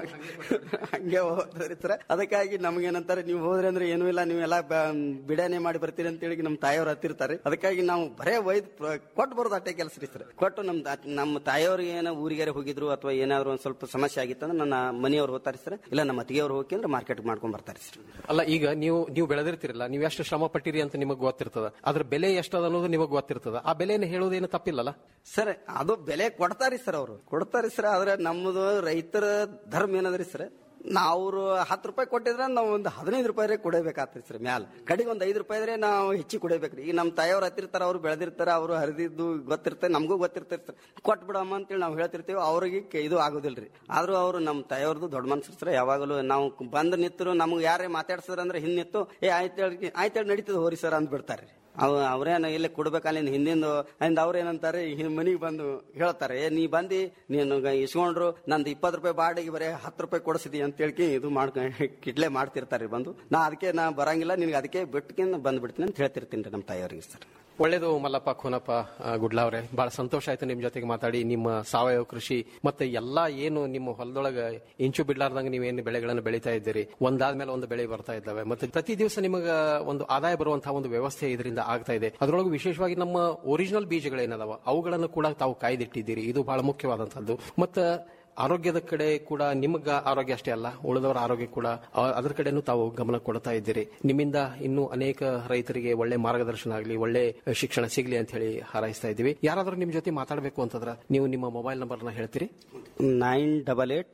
ಹಂಗೆ ಹೋದ್ರಿ ಸರ್ ಅದಕ್ಕಾಗಿ ನಮ್ಗೇನಂತಾರೆ ನೀವು ಹೋದ್ರಿ ಅಂದ್ರೆ ಏನೂ ಇಲ್ಲ ನೀವೆಲ್ಲ ಬ- ಬಿಡಾನೆ ಮಾಡಿ ಬರ್ತೀರಿ ಅಂತ ಹೇಳಿ ನಮ್ಮ ತಾಯಿಯವ್ರು ಹತ್ತಿರ್ತಾರೆ ಅದಕ್ಕಾಗಿ ನಾವು ಬರೇ ಒಯ್ದು ಪ್ರ- ಕೊಟ್ಟು ಬರೋದು ಅಟ್ಟೆ ಕೆಲಸ ರೀ ಸರ್ ಕೊಟ್ಟು ನಮ್ಮ ತಾ- ನಮ್ಮ ತಾಯಿಯವ್ರಿಗೆ ಏನೋ ಊರಿಗೆ ಹೋಗಿದ್ರು ಅಥವಾ ಏನಾದ್ರು ಒಂದ್ ಸ್ವಲ್ಪ ಸಮಸ್ಯೆ ಆಗಿತ್ತಂದ್ರೆ ನನ್ನ ಮನೆಯವ್ರು ಹೋಗ್ತಾರೆ ಸರ್ ಇಲ್ಲ ನಮ್ಮ ಅತ್ತಿಗೆಯವ್ರು ಹೋಗಿ ಅಂದ್ರೆ ಮಾರ್ಕೆಟ್ ಮಾಡ್ಕೊಂಡ್ ಬರ್ತಾರೆ ಸರ್ ಅಲ್ಲ ಈಗ ನೀವು ನೀವು ಬೆಳೆದಿರ್ತಿರಲ್ಲ ನೀವು ಎಷ್ಟು ಶ್ರಮ ಪಟ್ಟಿರಿ ಅಂತ ನಿಮಗೆ ಗೊತ್ತಿರ್ತದ ಅದ್ರ ಬೆಲೆ ಎಷ್ಟದ ಅನ್ನೋದು ನಿಮಗೆ ಗೊತ್ತಿರ್ತದ ಆ ಬೆಲೆಯನ್ನು ಹೇಳೋದೇನು ತಪ್ಪಿಲ್ಲಲ್ಲ ಸರ್ ಅದು ಬೆಲೆ ಕೊಡ್ತಾರಿ ಸರ್ ಅವರು ಕೊಡ್ತಾರಿ ಸರ್ ಆದ್ರೆ ನಮ್ಮದು ರೈತರ ಧರ್ಮ ಏನದ್ರಿ ಸರ್ ನಾವು ಹತ್ತು ರೂಪಾಯಿ ಕೊಟ್ಟಿದ್ರೆ ನಾವು ಒಂದು ಹದಿನೈದು ರೂಪಾಯಿ ಕೊಡಬೇಕಾಗ್ತದೆ ಸರ್ ಮ್ಯಾಲ ಕಡೆಗೆ ಒಂದು ಐದು ರೂಪಾಯಿ ನಾವು ಹೆಚ್ಚಿಗೆ ಕೊಡಬೇಕ್ರಿ ಈಗ ನಮ್ಮ ತಾಯಿಯವ್ರು ಹತ್ತಿರ್ತಾರ ಅವ್ರು ಬೆಳೆದಿರ್ತಾರ ಅವರು ಹರಿದಿದ್ದು ಗೊತ್ತಿರ್ತದೆ ನಮಗೂ ಗೊತ್ತಿರ್ತೈತೆ ಸರ್ ಕೊಟ್ಟು ಬಿಡಮ್ಮ ಅಂತೇಳಿ ನಾವು ಹೇಳ್ತಿರ್ತೀವಿ ಅವ್ರಿಗೆ ಕೆ- ಇದು ಆಗೋದಿಲ್ರಿ ಆದ್ರೂ ಅವರು ನಮ್ಮ ತಾಯಿಯವ್ರದ್ದು ದೊಡ್ಡ ಮನ್ಸರು ಸರ್ ಯಾವಾಗಲೂ ನಾವು ಬಂದು ನಿಂತರು ನಮ್ಗೆ ಯಾರೇ ಮಾತಾಡ್ಸಿದ್ರ ಅಂದ್ರೆ ಹಿಂದ್ ನಿಂತು ಏ ಆಯ್ತು ಹೇಳಿ ಆಯ್ತು ಹೇಳಿ ನಡೀತದೆ ಹೋರಿ ಸರ್ ಅಂದ್ಬಿಡ್ತಾರೆ ಅವ ಅವ್ರೇನು ಇಲ್ಲಿ ಕೊಡ್ಬೇಕಲ್ಲಿ ಹಿಂದಿಂದ ಅಂದ್ ಅವ್ರೇನಂತಾರೆ ಮನಿಗೆ ಬಂದು ಹೇಳ್ತಾರೆ ಏ ನೀ ಬಂದಿ ನೀನು ಗ- ಇಸ್ಕೊಂಡ್ರು ನಂದು ಇಪ್ಪತ್ತು ರೂಪಾಯಿ ಬಾಡಿಗೆ ಬರೀ ಹತ್ತು ರೂಪಾಯಿ ಕೊಡಿಸಿದಿ ಅಂತ ಹೇಳಿ ಇದು ಮಾಡ್ಕೊಂಡು ಕಿಡ್ಲೆ ಮಾಡ್ತಿರ್ತಾರೆ ಬಂದು ನಾ ಅದಕ್ಕೆ ನಾ ಬರಂಗಿಲ್ಲ ನಿನ್ಗೆ ಅದಕ್ಕೆ ಬಿಟ್ಕಿಂದ ಬಂದ್ಬಿಡ್ತೀನಿ ಅಂತ ಹೇಳ್ತಿರ್ತೀನಿ ರೀ ನಮ್ಮ ತಾಯಿಯವ್ರಿಗೆ ಸರ್ ಒಳ್ಳೇದು ಮಲ್ಲಪ್ಪ ಖೋನಪ್ಪ ಆ, ಗುಡ್ಲ ಅವರೇ ಬಹಳ ಸಂತೋಷ ಆಯ್ತು ನಿಮ್ ಜೊತೆಗೆ ಮಾತಾಡಿ ನಿಮ್ಮ ಸಾವಯವ ಕೃಷಿ ಮತ್ತೆ ಎಲ್ಲಾ ಏನು ನಿಮ್ಮ ಹೊಲದೊಳಗ ಇಂಚು ಬಿಡ್ಲಾರ್ದಂಗ ನೀವೇನು ಬೆಳೆಗಳನ್ನು ಬೆಳೀತಾ ಇದ್ದೀರಿ ಒಂದಾದ್ಮೇಲೆ ಒಂದು ಬೆಳೆ ಬರ್ತಾ ಇದ್ದಾವೆ ಮತ್ತೆ ಪ್ರತಿ ದಿವಸ ನಿಮಗ ಒಂದು ಆದಾಯ ಬರುವಂತಹ ಒಂದು ವ್ಯವಸ್ಥೆ ಇದರಿಂದ ಆಗ್ತಾ ಇದೆ ಅದರೊಳಗೆ ವಿಶೇಷವಾಗಿ ನಮ್ಮ ಒರಿಜಿನಲ್ ಬೀಜಗಳೇನದಾವ ಅವುಗಳನ್ನು ಕೂಡ ತಾವು ಕಾಯ್ದಿಟ್ಟಿದ್ದೀರಿ ಇದು ಬಹಳ ಮುಖ್ಯವಾದಂತಹದ್ದು ಮತ್ತೆ ಆರೋಗ್ಯದ ಕಡೆ ಕೂಡ ನಿಮಗ ಆರೋಗ್ಯ ಅಷ್ಟೇ ಅಲ್ಲ ಉಳಿದವರ ಆರೋಗ್ಯ ಕೂಡ ಆ- ಅದ್ರ ಕಡೆನೂ ತಾವು ಗಮನ ಕೊಡ್ತಾ ಇದ್ದೀರಿ ನಿಮ್ಮಿಂದ ಇನ್ನೂ ಅನೇಕ ರೈತರಿಗೆ ಒಳ್ಳೆ ಮಾರ್ಗದರ್ಶನ ಆಗಲಿ ಒಳ್ಳೆ ಶಿಕ್ಷಣ ಸಿಗ್ಲಿ ಅಂತ ಹೇಳಿ ಹಾರೈಸ್ತಾ ಇದ್ದೀವಿ ಯಾರಾದ್ರೂ ನಿಮ್ ಜೊತೆ ಮಾತಾಡಬೇಕು ಅಂತಂದ್ರ ನೀವು ನಿಮ್ಮ ಮೊಬೈಲ್ ನಂಬರ್ನ ಹೇಳ್ತೀರಿ nine double eight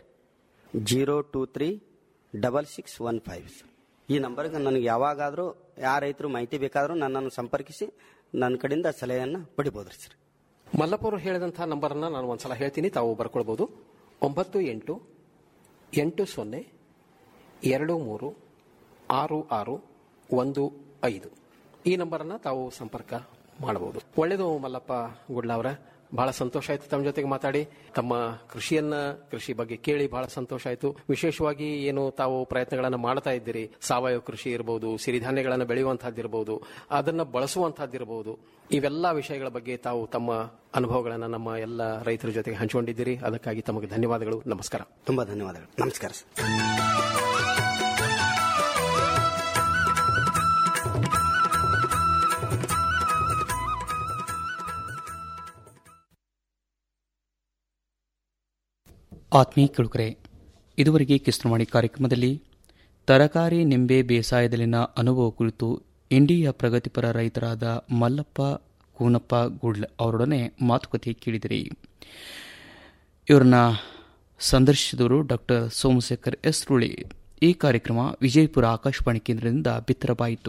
zero two three double six one five ಈ ನಂಬರ್ಗೆ ನನಗೆ ಯಾವಾಗಾದರೂ ಯಾವ ರೈತರು ಮಾಹಿತಿ ಬೇಕಾದರೂ ನನ್ನನ್ನು ಸಂಪರ್ಕಿಸಿ ನನ್ನ ಕಡೆಯಿಂದ ಸಲಹೆಯನ್ನು ಪಡಿಬೋದ್ರಿ ಸರ್ ಮಲ್ಲಪ್ಪ ಅವರು ಹೇಳಿದಂತಹ ನಂಬರ್ನ ನಾನು ಒಂದ್ಸಲ ಹೇಳ್ತೀನಿ ತಾವು ಬರ್ಕೊಳ್ಬಹುದು ಒಂಬತ್ತು ಎಂಟು ಎಂಟು ಸೊನ್ನೆ ಎರಡು ಮೂರು ಆರು ಆರು ಒಂದು ಐದು ಈ ನಂಬರನ್ನ ತಾವು ಸಂಪರ್ಕ ಮಾಡಬಹುದು ಒಳ್ಳೆಯದು ಮಲ್ಲಪ್ಪ ಗುಡ್ಲ ಅವರ ಬಹಳ ಸಂತೋಷ ಆಯ್ತು ತಮ್ಮ ಜೊತೆಗೆ ಮಾತಾಡಿ ತಮ್ಮ ಕೃಷಿಯನ್ನ ಕೃಷಿ ಬಗ್ಗೆ ಕೇಳಿ ಬಹಳ ಸಂತೋಷ ಆಯ್ತು ವಿಶೇಷವಾಗಿ ಏನು ತಾವು ಪ್ರಯತ್ನಗಳನ್ನ ಮಾಡ್ತಾ ಇದ್ದೀರಿ ಸಾವಯವ ಕೃಷಿ ಇರಬಹುದು ಸಿರಿಧಾನ್ಯಗಳನ್ನು ಬೆಳೆಯುವಂತಹದ್ದಿರಬಹುದು ಅದನ್ನ ಬಳಸುವಂತಹದ್ದಿರಬಹುದು ಇವೆಲ್ಲ ವಿಷಯಗಳ ಬಗ್ಗೆ ತಾವು ತಮ್ಮ ಅನುಭವಗಳನ್ನ ನಮ್ಮ ಎಲ್ಲ ರೈತರ ಜೊತೆಗೆ ಹಂಚಿಕೊಂಡಿದ್ದೀರಿ ಅದಕ್ಕಾಗಿ ತಮಗೆ ಧನ್ಯವಾದಗಳು ನಮಸ್ಕಾರ ತುಂಬಾ ಧನ್ಯವಾದಗಳು ನಮಸ್ಕಾರ ಸರ್ ಆತ್ಮೀಯ ಕೇಳುಗರೆ ಇದುವರೆಗೆ ಕಿಸ್ತನವಾಣಿ ಕಾರ್ಯಕ್ರಮದಲ್ಲಿ ತರಕಾರಿ ನಿಂಬೆ ಬೇಸಾಯದಲ್ಲಿನ ಅನುಭವ ಕುರಿತು ಇಂಡಿಯಾ ಪ್ರಗತಿಪರ ರೈತರಾದ ಮಲ್ಲಪ್ಪ ಕೂನಪ್ಪ ಗುಡ್ಲ ಅವರೊಡನೆ ಮಾತುಕತೆ ಕೇಳಿದಿರಿ ಇವರನ್ನ ಸಂದರ್ಶಿಸಿದವರು ಡಾಕ್ಟರ್ ಸೋಮಶೇಖರ್ ಎಸ್ ರುಳಿ ಈ ಕಾರ್ಯಕ್ರಮ ವಿಜಯಪುರ ಆಕಾಶವಾಣಿ ಕೇಂದ್ರದಿಂದ ಬಿತ್ತರವಾಯಿತು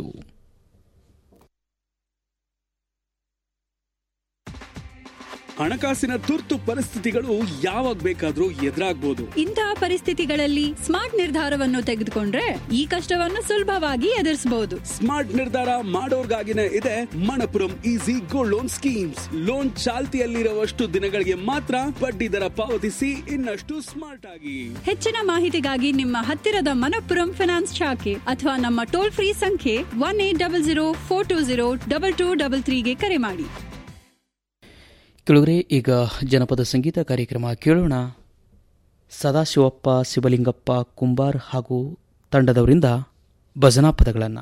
ಹಣಕಾಸಿನ ತುರ್ತು ಪರಿಸ್ಥಿತಿಗಳು ಯಾವಾಗ ಬೇಕಾದ್ರೂ ಎದುರಾಗ್ಬೋದು ಇಂತಹ ಪರಿಸ್ಥಿತಿಗಳಲ್ಲಿ ಸ್ಮಾರ್ಟ್ ನಿರ್ಧಾರವನ್ನು ತೆಗೆದುಕೊಂಡ್ರೆ ಈ ಕಷ್ಟವನ್ನು ಸುಲಭವಾಗಿ ಎದುರಿಸಬಹುದು ಸ್ಮಾರ್ಟ್ ನಿರ್ಧಾರ ಮಾಡೋರ್ಗಾಗಿನೇ ಇದೆ Manappuram easy gold loan schemes loan ಚಾಲ್ತಿಯಲ್ಲಿರುವಷ್ಟು ದಿನಗಳಿಗೆ ಮಾತ್ರ ಬಡ್ಡಿ ದರ ಪಾವತಿಸಿ ಇನ್ನಷ್ಟು ಸ್ಮಾರ್ಟ್ ಆಗಿ ಹೆಚ್ಚಿನ ಮಾಹಿತಿಗಾಗಿ ನಿಮ್ಮ ಹತ್ತಿರದ ಮನಪ್ಪುರಂ ಫೈನಾನ್ಸ್ ಶಾಖೆ ಅಥವಾ ನಮ್ಮ ಟೋಲ್ ಫ್ರೀ ಸಂಖ್ಯೆ one eight double zero four two zero double two double ತ್ರೀಗೆ ಕರೆ ಮಾಡಿ ಕೆಳಗರೆ ಈಗ ಜನಪದ ಸಂಗೀತ ಕಾರ್ಯಕ್ರಮ ಕೇಳೋಣ ಸದಾಶಿವಪ್ಪ ಶಿವಲಿಂಗಪ್ಪ ಕುಂಬಾರ್ ಹಾಗೂ ತಂಡದವರಿಂದ ಭಜನಾ ಪದಗಳನ್ನು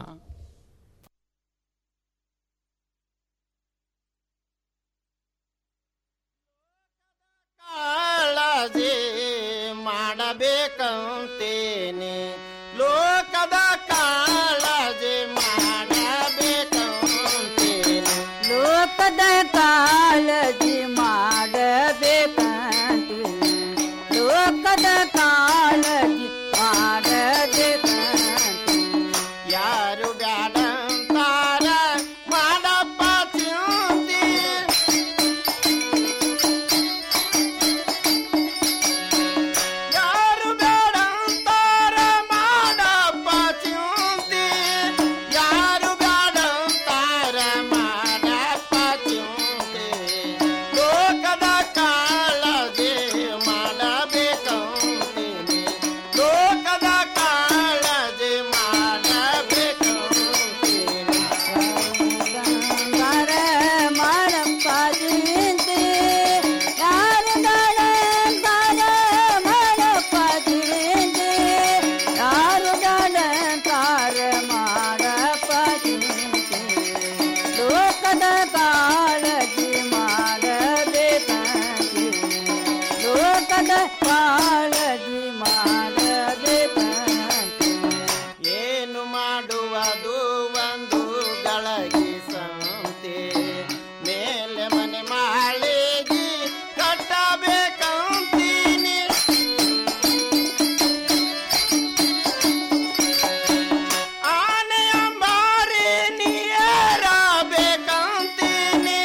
ಕಾಳಜಿ ಮಾಡಬೇಕಂತೇನೆ ಲೋಕದ ಕಾಳಜಿ ಮಾಡಬೇಕಂತೇನೆ ಲೋಕದ ಕಾಳಜಿ ಮಾಡಬೇಕಂತೀನಿ ಲೋಕದ ಕಾಳಜಿ ಮಾಡಬೇಕಂತೀನಿ ಯಾರು ಬ್ಯಾಡಂತಾರ ಮಾಡಪ್ಪ ಚಿಂತಿ ಯಾರು ಬೇಡಂತಾರ ಮಾಡಪ್ಪ ಚಿಂತಿ ಯಾರು ಬೇಡಂತಾರ ಮಾಡಪ್ಪ ಚಿಂತಿ ಲೋಕದ ಕಾಳಜಿ ಮಾಡಬೇಕಂತೀನಿ ಲೋಕದ ಕಾಳಜಿ ಮಾಡಬೇಕಂತೀನಿ ಗಂಗಾರ ಮಾಡಪ್ಪ ಚಿಂತೆ ಯಾರು ಗಂಗಾರ ಮಾಡಪ್ಪ ಚಿಂತೆ ಯಾರು ಗಂಗಾರ ಮಾಡಪ್ಪ ಚಿಂತೆ ಲೋಕದ ಕಾಳಜಿ ಮಾಡಬೇಕಂತೆ ಲೋಕದ ಕಾಳಜಿ ಮಾಡಬೇಕಂತೆ ಏನು ಮಾಡುವುದು ಒಂದು ಗಳಗಿ ಸಂತೆ ಮೇಲೆ ಮನೆ ಮಾಳಿಗೆ ಕಟ್ಟಬೇಕಂತೀನಿ ಆನೆಯ ಬಾರಿ ನೀರಬೇಕಂತೀನಿ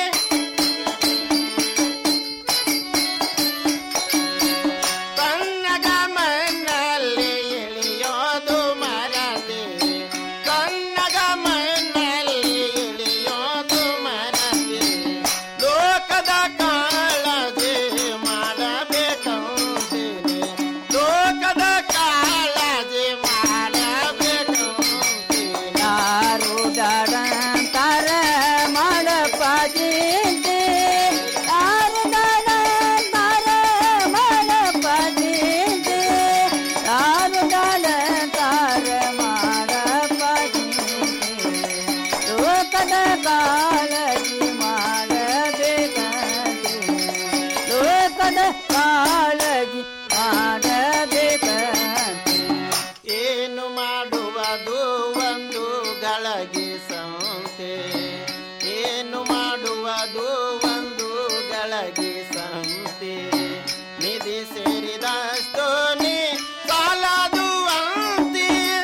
ಕನ್ನಗ ಮಣ್ಣಲ್ಲಿ ಇಳಿಯೋದು ಮರದೆ ಕನ್ನಗ ಮಣ್ಣಲ್ಲಿ ಇಳಿಯೋದು ಮರದೆ ಲೋಕದ ಕಾಳಜಿ ಮಾಡಬೇಕಂತೀನಿ ಲೋಕದ ಕಾಳಜಿ ಮಾಡಬೇಕಂತೀನಿ ಯಾರು ದಾಡಂತಾರ ಮಾಡಪ್ಪ ಚಿಂತೆ ಯಾರು ದಾಡಂತಾರ ಮಾಡಪ್ಪ ಚಿಂತೆ ಯಾರು ದಾಡಂತಾರ ಮಾಡಪ್ಪ ಚಿಂತೆ ಲೋಕದ ಕಾಳಜಿ ಮಾಡಬೇಕಂತೆ ಲೋಕದ ಕಾಳಜಿ ಮಾಡಬೇಕಂತೆ ಏನು ಮಾಡುವುದು ಒಂದು ಗಳಗಿ ಸಂತೆ ಏನು ಮಾಡುವುದು ಒಂದು ಗಳಗಿ ಸಂತೆ ನಿಧಿ ಸೇರಿದಷ್ಟು ನೀ ಸಾಲದು ಅಂತಿ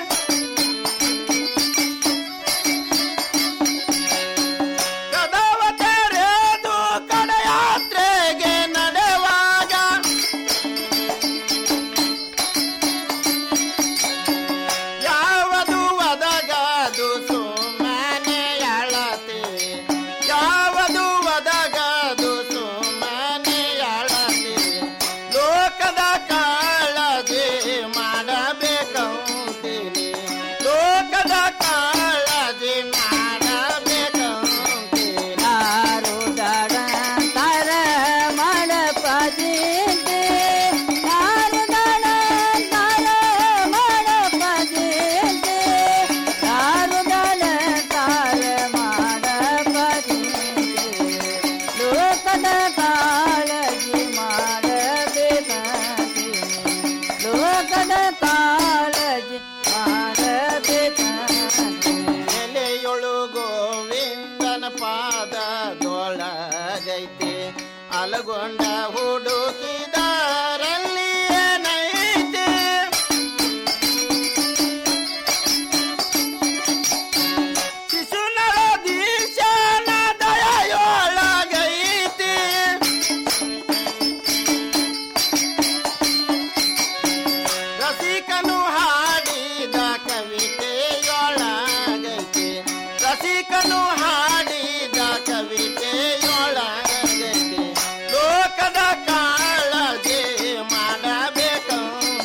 ಕದವ ತೆರೆದು ಕಡೆಯಾತ್ರೆಗೆ ನಡೆವಾಗ ಜಿಂತೆ ಯಾರುಗಳ ತಾರ ಮಾಡಪ್ಪ ಜಿಂತೆ ಯಾರುಗಳ ತಾರ ಮಾಡಪ್ಪ ಜಿಂತೆ ಲೋಕದ ಕಾಳಜಿ ಮಾಡಬೇಕಂತೆ ಲೋಕದ ಕಾಳಜಿ ಮಾಡಬೇಕಂತೆ ಎಲೆಯೊಳು ಗೋವಿಂದನ ಪಾದದೊಳಗೈತೆ ಅಲಗೊಂಡ ಹುಡುಕಿದಾರಲ್ಲಿ ಏನೈತೆ ಶಿಶುನಳ ದೀಶನ ದಯೆಯೊಳಗೈತೆ ರಸಿಕನು ಹಾಡಿದ ಕವಿತೆಯೊಳಗೈತೆ ರಸಿಕನು ಹಾಡಿದ